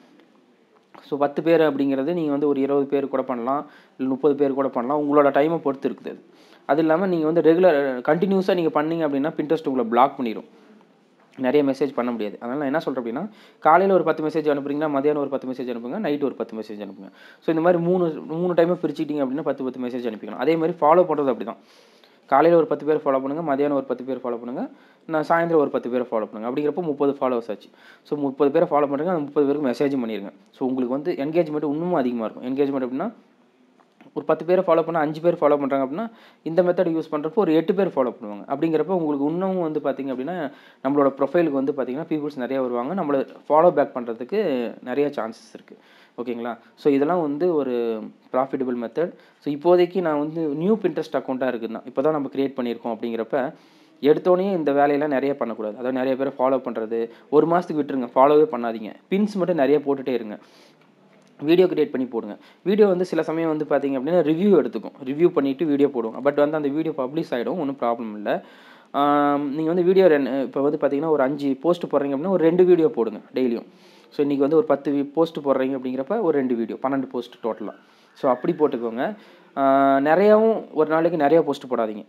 ஸோ பத்து பேர் அப்படிங்கிறது நீங்கள் வந்து ஒரு இருபது பேர் கூட பண்ணலாம் இல்லை முப்பது பேர் கூட பண்ணலாம் உங்களோட டைமை பொறுத்து இருக்குது அது அது இல்லாமல் நீங்கள் வந்து ரெகுலர் கண்டினியூஸாக நீங்கள் பண்ணீங்க அப்படின்னா பின்ட்ரெஸ்ட் உங்களை பிளாக் பண்ணிடும் நிறைய மெசேஜ் பண்ண முடியாது அதனால் நான் என்ன சொல்கிறேன் அப்படின்னா காலையில் ஒரு பத்து மெசேஜ் அனுப்புறீங்கன்னா மதியானம் ஒரு பத்து மெசேஜ் அனுப்புங்க நைட் ஒரு பத்து மெசேஜ் அனுப்புங்க ஸோ இந்த மாதிரி மூணு மூணு டைமை பிரிச்சுக்கிட்டீங்க அப்படின்னா பத்து பத்து மெசேஜ் அனுப்பிக்கலாம் அதே மாதிரி ஃபாலோ பண்ணுறது அப்படி தான் காலையில் ஒரு பத்து பேர் ஃபாலோ பண்ணுங்கள் மதியானம் ஒரு பத்து பேர் ஃபாலோ பண்ணுங்கள் நான் சாயந்தரம் ஒரு பத்து பேரை ஃபாலோ பண்ணுங்கள் அப்படிங்கிறப்போ முப்பது ஃபாலோவர்ஸ் ஆச்சு ஸோ முப்பது பேரை ஃபாலோ பண்ணுறங்க அந்த முப்பது பேருக்கு மெசேஜும் பண்ணிடுங்க ஸோ உங்களுக்கு வந்து என்கேஜ்மெண்ட் இன்னும் அதிகமாக இருக்கும் என்கேஜ்மெண்ட் அப்படின்னா ஒரு பத்து பேரை ஃபாலோ பண்ணால் அஞ்சு பேர் ஃபாலோ பண்ணுறாங்க அப்படின்னா இந்த மெத்தட் யூஸ் பண்ணுறப்போ ஒரு எட்டு பேர் ஃபாலோ பண்ணுவாங்க அப்படிங்கிறப்ப உங்களுக்கு இன்னும் வந்து பார்த்திங்க அப்படின்னா நம்மளோட ப்ரொஃபைலுக்கு வந்து பார்த்திங்கன்னா பீப்புள்ஸ் நிறைய வருவாங்க நம்மளை ஃபாலோ பேக் பண்ணுறதுக்கு நிறைய சான்சஸ் இருக்குது ஓகேங்களா ஸோ இதெல்லாம் வந்து ஒரு ப்ராஃபிட்டபிள் மெத்தட் ஸோ இப்போதைக்கு நான் வந்து நியூ பின்ட்ரெஸ்ட் அக்கௌண்ட்டாக இருக்குதுன்னா இப்போ தான் நம்ம க்ரியேட் பண்ணியிருக்கோம் அப்படிங்கிறப்ப எடுத்தோடனே இந்த வேலையெல்லாம் நிறைய பண்ணக்கூடாது அதாவது நிறைய பேரை ஃபாலோ பண்ணுறது ஒரு மாதத்துக்கு விட்டுருங்க ஃபாலோவே பண்ணாதீங்க பின்ஸ் மட்டும் நிறைய போட்டுகிட்டே இருங்க வீடியோ கிரியேட் பண்ணி போடுங்க வீடியோ வந்து சில சமயம் வந்து பார்த்தீங்க அப்படின்னா ரிவ்யூ எடுத்துக்கும் ரிவ்யூ பண்ணிவிட்டு வீடியோ போடுவோம் பட் வந்து அந்த வீடியோ பப்ளிஷ் ஆகிடும் ஒன்றும் ப்ராப்ளம் இல்லை நீங்கள் வந்து வீடியோ ரெண்டு இப்போ வந்து பார்த்தீங்கன்னா ஒரு அஞ்சு போஸ்ட் போடுறீங்க அப்படின்னா ஒரு ரெண்டு வீடியோ போடுங்க டெய்லியும் ஸோ இன்றைக்கி வந்து ஒரு பத்து போஸ்ட் போடுறீங்க அப்படிங்கிறப்ப ஒரு ரெண்டு வீடியோ பன்னெண்டு போஸ்ட் டோட்டலாக ஸோ அப்படி போட்டுக்கோங்க நிறையாவும் ஒரு நாளைக்கு நிறையா போஸ்ட் போடாதீங்க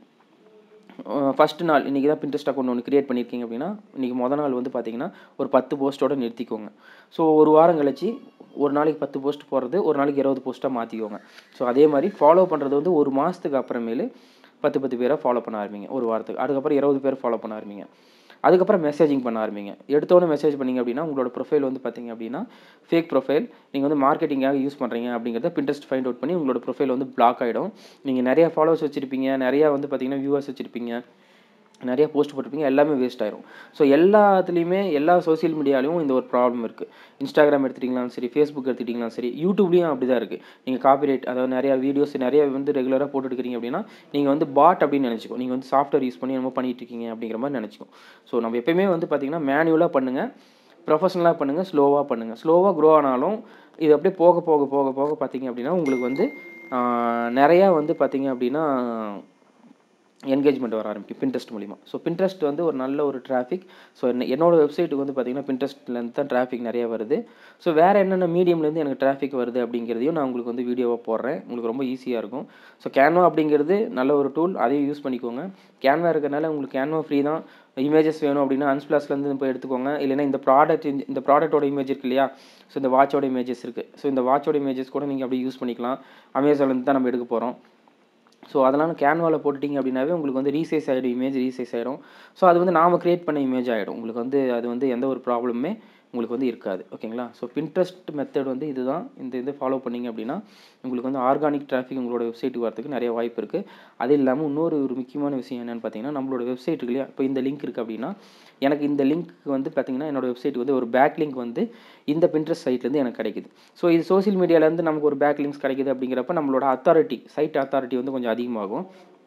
ஃபஸ்ட்டு நாள் இன்றைக்கி தான் பின்ட்ரெஸ்ட் அக்கௌண்ட் ஒன்று க்ரியேட் பண்ணியிருக்கீங்க அப்படின்னா இன்றைக்கி மொதல் நாள் வந்து பார்த்தீங்கன்னா ஒரு பத்து போஸ்ட்டோட நிறுத்திக்கோங்க ஸோ ஒரு வாரம் கழிச்சு ஒரு நாளைக்கு பத்து போஸ்ட் போடுறது ஒரு நாளைக்கு இருபது போஸ்ட்டாக மாற்றிக்கோங்க ஸோ அதே மாதிரி ஃபாலோ பண்ணுறது வந்து ஒரு மாதத்துக்கு அப்புறமேலு பத்து பத்து பேரை ஃபாலோ பண்ண ஆரம்பிங்க ஒரு வாரத்துக்கு அதுக்கப்புறம் இருபது பேர் ஃபாலோ பண்ண ஆரம்பிங்க அதுக்கப்புறம் மெசேஜிங் பண்ண ஆரம்பிங்க எடுத்தோன்னே மெசேஜ் பண்ணிங்க அப்படின்னா உங்களோட ப்ரொஃபைல் வந்து பார்த்தீங்க அப்படின்னா ஃபேக் ப்ரொஃபைல் நீங்கள் வந்து மார்க்கெட்டிங்காக யூஸ் பண்ணுறீங்க அப்படிங்கிறத பின்ட்ரெஸ்ட் ஃபைண்ட் அவுட் பண்ணி உங்களோட ப்ரொஃபைல் வந்து பிளாக் ஆகிடும் நீங்கள் நிறைய ஃபாலோவர்ஸ் வச்சுருப்பீங்க நிறையா வந்து பார்த்தீங்கன்னா வியூவர்ஸ் வச்சுருப்பீங்க நிறைய போஸ்ட் போட்டிருப்பீங்க எல்லாமே வேஸ்ட் ஆயிரும் ஸோ எல்லாத்துலேயுமே எல்லா சோசியல் மீடியாலையும் இந்த ஒரு ப்ராப்ளம் இருக்குது இன்ஸ்டாகிராம் எடுத்துட்டிங்களாலும் சரி ஃபேஸ்புக் எடுத்துட்டிங்களாலும் சரி யூடியூப்லேயும் அப்படி தான் இருக்குது நீங்கள் காப்பிரைட் அதாவது நிறையா வீடியோஸ் நிறைய வந்து ரெகுலராக போட்டுருக்கீங்க அப்படின்னா நீங்கள் வந்து பாட் அப்படின்னு நினச்சிக்கோ நீங்கள் வந்து சாஃப்ட்வேர் யூஸ் பண்ணி என்னமோ பண்ணிட்டு இருக்கீங்க அப்படிங்கிற மாதிரி நினச்சிக்கோ ஸோ நம்ம எப்பயுமே வந்து பார்த்திங்கன்னா மேனுவலாக பண்ணுங்கள் ப்ரொஃபஷனலாக பண்ணுங்கள் ஸ்லோவாக பண்ணுங்கள் ஸ்லோவாக க்ரோ ஆனாலும் இது அப்படியே போக போக போக போக பார்த்தீங்க அப்படின்னா உங்களுக்கு வந்து நிறையா வந்து பார்த்தீங்க அப்படின்னா என்கேஜ்மெண்ட் வர ஆரம்பிக்கும் பின்ட்ரெஸ்ட் மூலிமா ஸோ பின்ட்ரெஸ்ட் வந்து ஒரு நல்ல ஒரு டிராஃபிக் ஸோ என்னோட வெப்சைட்டுக்கு வந்து பார்த்தீங்கன்னா பின்ட்ரெஸ்ட்லேருந்து தான் டிராஃபிக் நிறைய வருது ஸோ வேறு என்னென்ன மீடியம்லேருந்து எனக்கு டிராஃபிக் வருது அப்படிங்கிறதையும் நான் உங்களுக்கு வந்து வீடியோவாக போடுறேன் உங்களுக்கு ரொம்ப ஈஸியாக இருக்கும் ஸோ கேன்வா அப்படிங்கிறது நல்ல ஒரு டூல் அதையும் யூஸ் பண்ணிக்கோங்க கேன்வா இருக்கிறனால உங்களுக்கு கேன்வா ஃப்ரீ தான் இமேஜஸ் வேணும் அப்படின்னா அன்ஸ்பிளாஸ்லேருந்து போய் எடுத்துக்கோங்க இல்லைன்னா இந்த ப்ராடக்ட் இந்த ப்ராடக்ட்டோட இமேஜ் இருக்கு இல்லையா ஸோ இந்த வாட்சோட இமேஜஸ் இருக்குது ஸோ இந்த வாட்சோட இமேஜஸ் கூட நீங்கள் அப்படியே யூஸ் பண்ணிக்கலாம் அமேசான்லேருந்து தான் நம்ம எடுக்க போகிறோம் ஸோ அதெல்லாம் கேன்வாவில் போட்டுட்டிங்க அப்படின்னாவே உங்களுக்கு வந்து ரீசைஸ் ஆகிடும் இமேஜ் ரீசைஸ் ஆகிடும் ஸோ அது வந்து நாம் க்ரியேட் பண்ண இமேஜ் ஆகிடும் உங்களுக்கு வந்து அது வந்து எந்த ஒரு ப்ராப்ளமுமே உங்களுக்கு வந்து இருக்காது ஓகேங்களா ஸோ பின்ட்ரெஸ்ட் மெத்தட் வந்து இதுதான் இந்த இது ஃபாலோ பண்ணிங்க அப்படின்னா உங்களுக்கு வந்து ஆர்கானிக் டிராஃபிக் உங்களோட வெப்சைட்டுக்கு வரதுக்கு நிறைய வாய்ப்பு இருக்குது அது இல்லாமல் இன்னொரு ஒரு முக்கியமான விஷயம் என்னென்னு பார்த்தீங்கன்னா நம்மளோட வெப்சைட் இருக்கு இல்லையா இப்போ இந்த லிங்க் இருக்குது அப்படின்னா எனக்கு இந்த லிங்க் வந்து பார்த்தீங்கன்னா என்னோட வெப்சைட் வந்து ஒரு பேக் லிங்க் வந்து இந்த பின்ட்ரெஸ்ட் சைட்லேருந்து எனக்கு கிடைக்குது ஸோ இது சோசியல் மீடியாவிலேருந்து நமக்கு ஒரு பேக் லிங்க்ஸ் கிடைக்குது அப்படிங்கிறப்ப நம்மளோட அத்தாரிட்டி சைட் அத்தாரிட்டி வந்து கொஞ்சம் அதிகமாகும்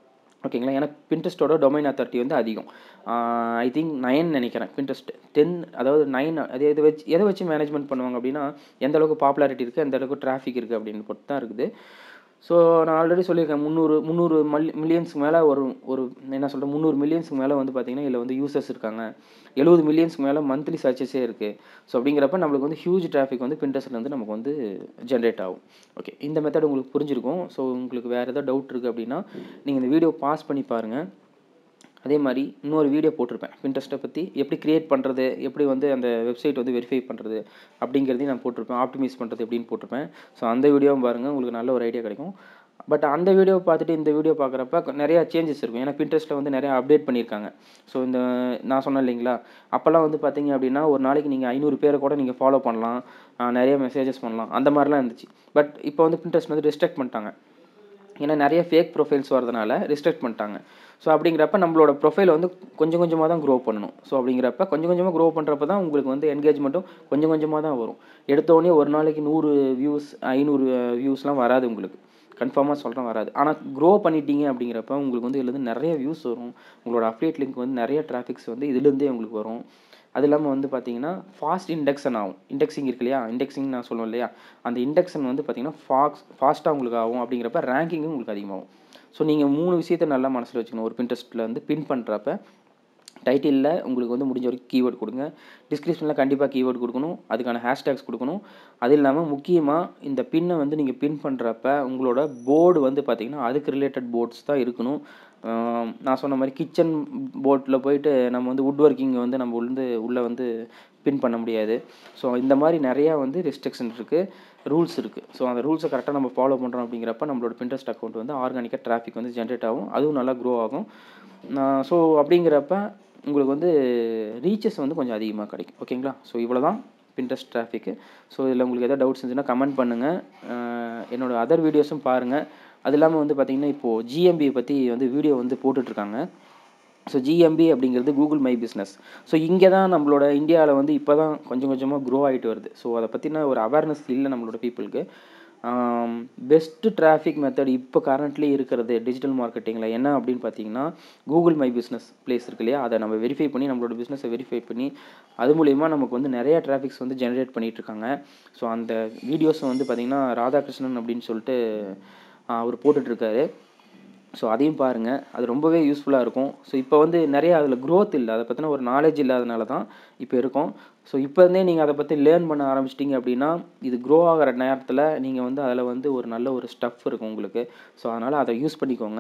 ஓகேங்களா ஏன்னா பின்ட்ரெஸ்ட்டோட டொமைன் அத்தாரிட்டி வந்து அதிகம் ஐ திங்க் நைன் நினைக்கிறேன் பின்ட்ரெஸ்ட் டென் அதாவது நைன் அது எதை வச்சு எதை வச்சு மேனேஜ்மெண்ட் பண்ணுவாங்க அப்படின்னா எந்த அளவுக்கு பாப்புலாரிட்டி இருக்குது எந்த அளவுக்கு டிராஃபிக் இருக்குது அப்படின்னு பொறுத்து தான் இருக்குது ஸோ நான் ஆல்ரெடி சொல்லியிருக்கேன் முந்நூறு முந்நூறு மல் மில்லியன்ஸ்க்கு மேலே ஒரு ஒரு என்ன சொல்கிறேன் முந்நூறு மில்லியன்ஸ்க்கு மேலே வந்து பார்த்தீங்கன்னா இதில் வந்து யூசர்ஸ் இருக்காங்க எழுபது மில்லியன்ஸ்க்கு மேலே மந்த்லி சர்ச்சஸே இருக்குது ஸோ அப்படிங்கிறப்ப நம்மளுக்கு வந்து ஹியூஜ் டிராஃபிக் வந்து பின்ட்ரெஸ்ட்லேருந்து நமக்கு வந்து ஜென்ரேட் ஆகும் ஓகே இந்த மெத்தட் உங்களுக்கு புரிஞ்சிருக்கும் ஸோ உங்களுக்கு வேறு ஏதாவது டவுட் இருக்குது அப்படின்னா நீங்கள் இந்த வீடியோ பாஸ் பண்ணி பாருங்கள் அதே மாதிரி இன்னொரு வீடியோ போட்டிருப்பேன் பின்ட்ரெஸ்ட்டை பற்றி எப்படி க்ரியேட் பண்ணுறது எப்படி வந்து அந்த வெப்சைட் வந்து வெரிஃபை பண்ணுறது அப்படிங்கிறதையும் நான் போட்டிருப்பேன் ஆப்டிமைஸ் பண்ணுறது எப்படின்னு போட்டிருப்பேன் ஸோ அந்த வீடியோவும் பாருங்கள் உங்களுக்கு நல்ல ஒரு ஐடியா கிடைக்கும் பட் அந்த வீடியோ பார்த்துட்டு இந்த வீடியோ பார்க்குறப்ப நிறையா சேஞ்சஸ் இருக்கும் ஏன்னா பின்ட்ரெஸ்ட்டில் வந்து நிறையா அப்டேட் பண்ணியிருக்காங்க ஸோ இந்த நான் சொன்னேன் இல்லைங்களா அப்போல்லாம் வந்து பார்த்தீங்க அப்படின்னா ஒரு நாளைக்கு நீங்கள் ஐநூறு பேரை கூட நீங்கள் ஃபாலோ பண்ணலாம் நிறைய மெசேஜஸ் பண்ணலாம் அந்த மாதிரிலாம் இருந்துச்சு பட் இப்போ வந்து பின்ட்ரெஸ்ட் வந்து ரெஸ்ட்ரிக்ட் பண்ணிட்டாங்க ஏன்னா நிறைய ஃபேக் ப்ரொஃபைல்ஸ் வரதுனால ரெஸ்ட்ரிக்ட் பண்ணிட்டாங்க ஸோ அப்படிங்கிறப்ப நம்மளோட ப்ரொஃபைல் வந்து கொஞ்சம் கொஞ்சமாக தான் க்ரோ பண்ணணும் ஸோ அப்படிங்கிறப்ப கொஞ்சம் கொஞ்சமாக க்ரோ பண்ணுறப்ப தான் உங்களுக்கு வந்து என்கேஜ்மெண்ட்டும் கொஞ்சம் கொஞ்சமாக தான் வரும் எடுத்தோடனே ஒரு நாளைக்கு நூறு வியூஸ் ஐநூறு வியூஸ்லாம் வராது உங்களுக்கு கன்ஃபார்மாக சொல்கிறேன் வராது ஆனால் க்ரோ பண்ணிட்டீங்க அப்படிங்கிறப்ப உங்களுக்கு வந்து இதுலேருந்து நிறைய வியூஸ் வரும் உங்களோட அப்டேட் லிங்க் வந்து நிறைய டிராஃபிக்ஸ் வந்து இதுலேருந்தே உங்களுக்கு வரும் அது இல்லாமல் வந்து பார்த்தீங்கன்னா ஃபாஸ்ட் இண்டெக்ஷன் ஆகும் இண்டெக்ஸிங் இருக்கு இல்லையா இண்டெக்ஸிங் நான் சொல்லுவேன் இல்லையா அந்த இண்டெக்ஷன் வந்து பார்த்தீங்கன்னா ஃபாக்ஸ் ஃபாஸ்ட்டாக உங்களுக்கு ஆகும் அப்படிங்கிறப்ப ரேங்கிங்கும் உங்களுக்கு அதிகமாகும் ஸோ நீங்கள் மூணு விஷயத்தை நல்லா மனசில் வச்சுக்கணும் ஒரு பின்ட்ரெஸ்ட்டில் வந்து பின் பண்ணுறப்ப டைட்டிலில் உங்களுக்கு வந்து முடிஞ்ச வரைக்கும் கீவேர்ட் கொடுங்க டிஸ்கிரிப்ஷனில் கண்டிப்பாக கீவேர்ட் கொடுக்கணும் அதுக்கான ஹேஷ்டேக்ஸ் கொடுக்கணும் அது இல்லாமல் முக்கியமாக இந்த பின்னை வந்து நீங்கள் பின் பண்ணுறப்ப உங்களோட போர்டு வந்து பார்த்திங்கன்னா அதுக்கு ரிலேட்டட் போர்ட்ஸ் தான் இருக்கணும் நான் சொன்ன மாதிரி கிச்சன் போர்ட்டில் போயிட்டு நம்ம வந்து வுட் ஒர்க்கிங் வந்து நம்ம வந்து உள்ளே வந்து பின் பண்ண முடியாது ஸோ இந்த மாதிரி நிறையா வந்து ரெஸ்ட்ரிக்ஷன் இருக்குது ரூல்ஸ் இருக்குது ஸோ அந்த ரூல்ஸை கரெக்டாக நம்ம ஃபாலோ பண்ணுறோம் அப்படிங்கிறப்ப நம்மளோட பின்ட்ரெஸ்ட் அக்கௌண்ட் வந்து ஆர்கானிக்காக டிராஃபிக் வந்து ஜென்ரேட் ஆகும் அதுவும் நல்லா க்ரோ ஆகும் ஸோ அப்படிங்கிறப்ப உங்களுக்கு வந்து ரீச்சஸ் வந்து கொஞ்சம் அதிகமாக கிடைக்கும் ஓகேங்களா ஸோ இவ்வளோ தான் பின்ட்ரெஸ்ட் டிராஃபிக்கு ஸோ இதில் உங்களுக்கு எதாவது டவுட்ஸ் இருந்துச்சுன்னா கமெண்ட் பண்ணுங்கள் என்னோடய அதர் வீடியோஸும் பாருங்கள் அது இல்லாமல் வந்து பார்த்திங்கன்னா இப்போது ஜிஎம்பியை பற்றி வந்து வீடியோ வந்து போட்டுட்ருக்காங்க ஸோ ஜிஎம்பி அப்படிங்கிறது கூகுள் மை பிஸ்னஸ் ஸோ இங்கே தான் நம்மளோட இந்தியாவில் வந்து இப்போ தான் கொஞ்சம் கொஞ்சமாக க்ரோ ஆகிட்டு வருது ஸோ அதை பற்றின ஒரு அவேர்னஸ் இல்லை நம்மளோட பீப்புளுக்கு பெஸ்ட்டு டிராஃபிக் மெத்தட் இப்போ கரண்ட்லி இருக்கிறது டிஜிட்டல் மார்க்கெட்டிங்கில் என்ன அப்படின்னு பார்த்தீங்கன்னா கூகுள் மை பிஸ்னஸ் பிளேஸ் இருக்கு இல்லையா அதை நம்ம வெரிஃபை பண்ணி நம்மளோட பிஸ்னஸை வெரிஃபை பண்ணி அது மூலயமா நமக்கு வந்து நிறைய டிராஃபிக்ஸ் வந்து ஜென்ரேட் பண்ணிகிட்ருக்காங்க ஸோ அந்த வீடியோஸை வந்து பார்த்திங்கன்னா ராதாகிருஷ்ணன் அப்படின்னு சொல்லிட்டு அவர் போட்டுட்ருக்காரு ஸோ அதையும் பாருங்கள் அது ரொம்பவே யூஸ்ஃபுல்லாக இருக்கும் ஸோ இப்போ வந்து நிறைய அதில் க்ரோத் இல்லை அதை பற்றின ஒரு நாலேஜ் இல்லாதனால தான் இப்போ இருக்கும் ஸோ இப்போ இருந்தே நீங்கள் அதை பற்றி லேர்ன் பண்ண ஆரம்பிச்சிட்டிங்க அப்படின்னா இது க்ரோ ஆகிற நேரத்தில் நீங்கள் வந்து அதில் வந்து ஒரு நல்ல ஒரு ஸ்டஃப் இருக்கும் உங்களுக்கு ஸோ அதனால் அதை யூஸ் பண்ணிக்கோங்க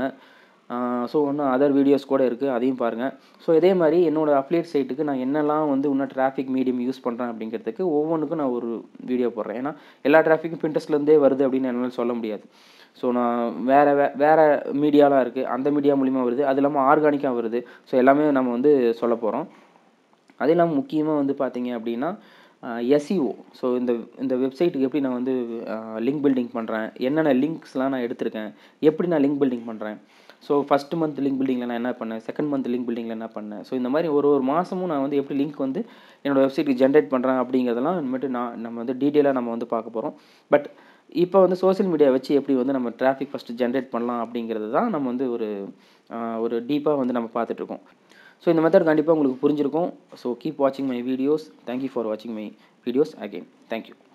ஸோ இன்னும் அதர் வீடியோஸ் கூட இருக்குது அதையும் பாருங்கள் ஸோ இதே மாதிரி என்னோடய அப்லேட் சைட்டுக்கு நான் என்னெல்லாம் வந்து இன்னும் டிராஃபிக் மீடியம் யூஸ் பண்ணுறேன் அப்படிங்கிறதுக்கு ஒவ்வொன்றுக்கும் நான் ஒரு வீடியோ போடுறேன் ஏன்னா எல்லா டிராஃபிக்கும் பின்ட்ரெஸ்ட்லேருந்தே வருது அப்படின்னு என்னால் சொல்ல முடியாது ஸோ நான் வேறு வே வேறு மீடியாலாம் இருக்குது அந்த மீடியா மூலிமா வருது அது இல்லாமல் ஆர்கானிக்காக வருது ஸோ எல்லாமே நம்ம வந்து சொல்ல போகிறோம் அது இல்லாமல் முக்கியமாக வந்து பார்த்தீங்க அப்படின்னா எஸ்இஓ ஸோ இந்த இந்த வெப்சைட்டுக்கு எப்படி நான் வந்து லிங்க் பில்டிங் பண்ணுறேன் என்னென்ன லிங்க்ஸ்லாம் நான் எடுத்திருக்கேன் எப்படி நான் லிங்க் பில்டிங் பண்ணுறேன் ஸோ ஃபஸ்ட் மந்த் லிங்க் பில்டிங்கில் நான் என்ன பண்ணேன் செகண்ட் மந்த் லிங்க் பில்டிங்கில் என்ன பண்ணேன் ஸோ இந்த மாதிரி ஒரு ஒரு மாதமும் நான் வந்து எப்படி லிங்க் வந்து என்னோடய வெப்சைட்டுக்கு ஜென்ரேட் பண்ணுறேன் அப்படிங்கிறதெல்லாம் இனிமேட்டு நான் நம்ம வந்து டீட்டெயிலாக நம்ம வந்து பார்க்க போகிறோம் பட் இப்போ வந்து சோஷியல் மீடியா வச்சு எப்படி வந்து நம்ம டிராஃபிக் ஃபஸ்ட்டு ஜென்ரேட் பண்ணலாம் அப்படிங்கிறது தான் நம்ம வந்து ஒரு ஒரு டீப்பாக வந்து நம்ம பார்த்துட்ருக்கோம் ஸோ இந்த மெத்தட் கண்டிப்பாக உங்களுக்கு புரிஞ்சிருக்கும் ஸோ கீப் வாட்சிங் மை வீடியோஸ் தேங்க்யூ ஃபார் வாட்சிங் மை வீடியோஸ் அகெயின் தேங்க்யூ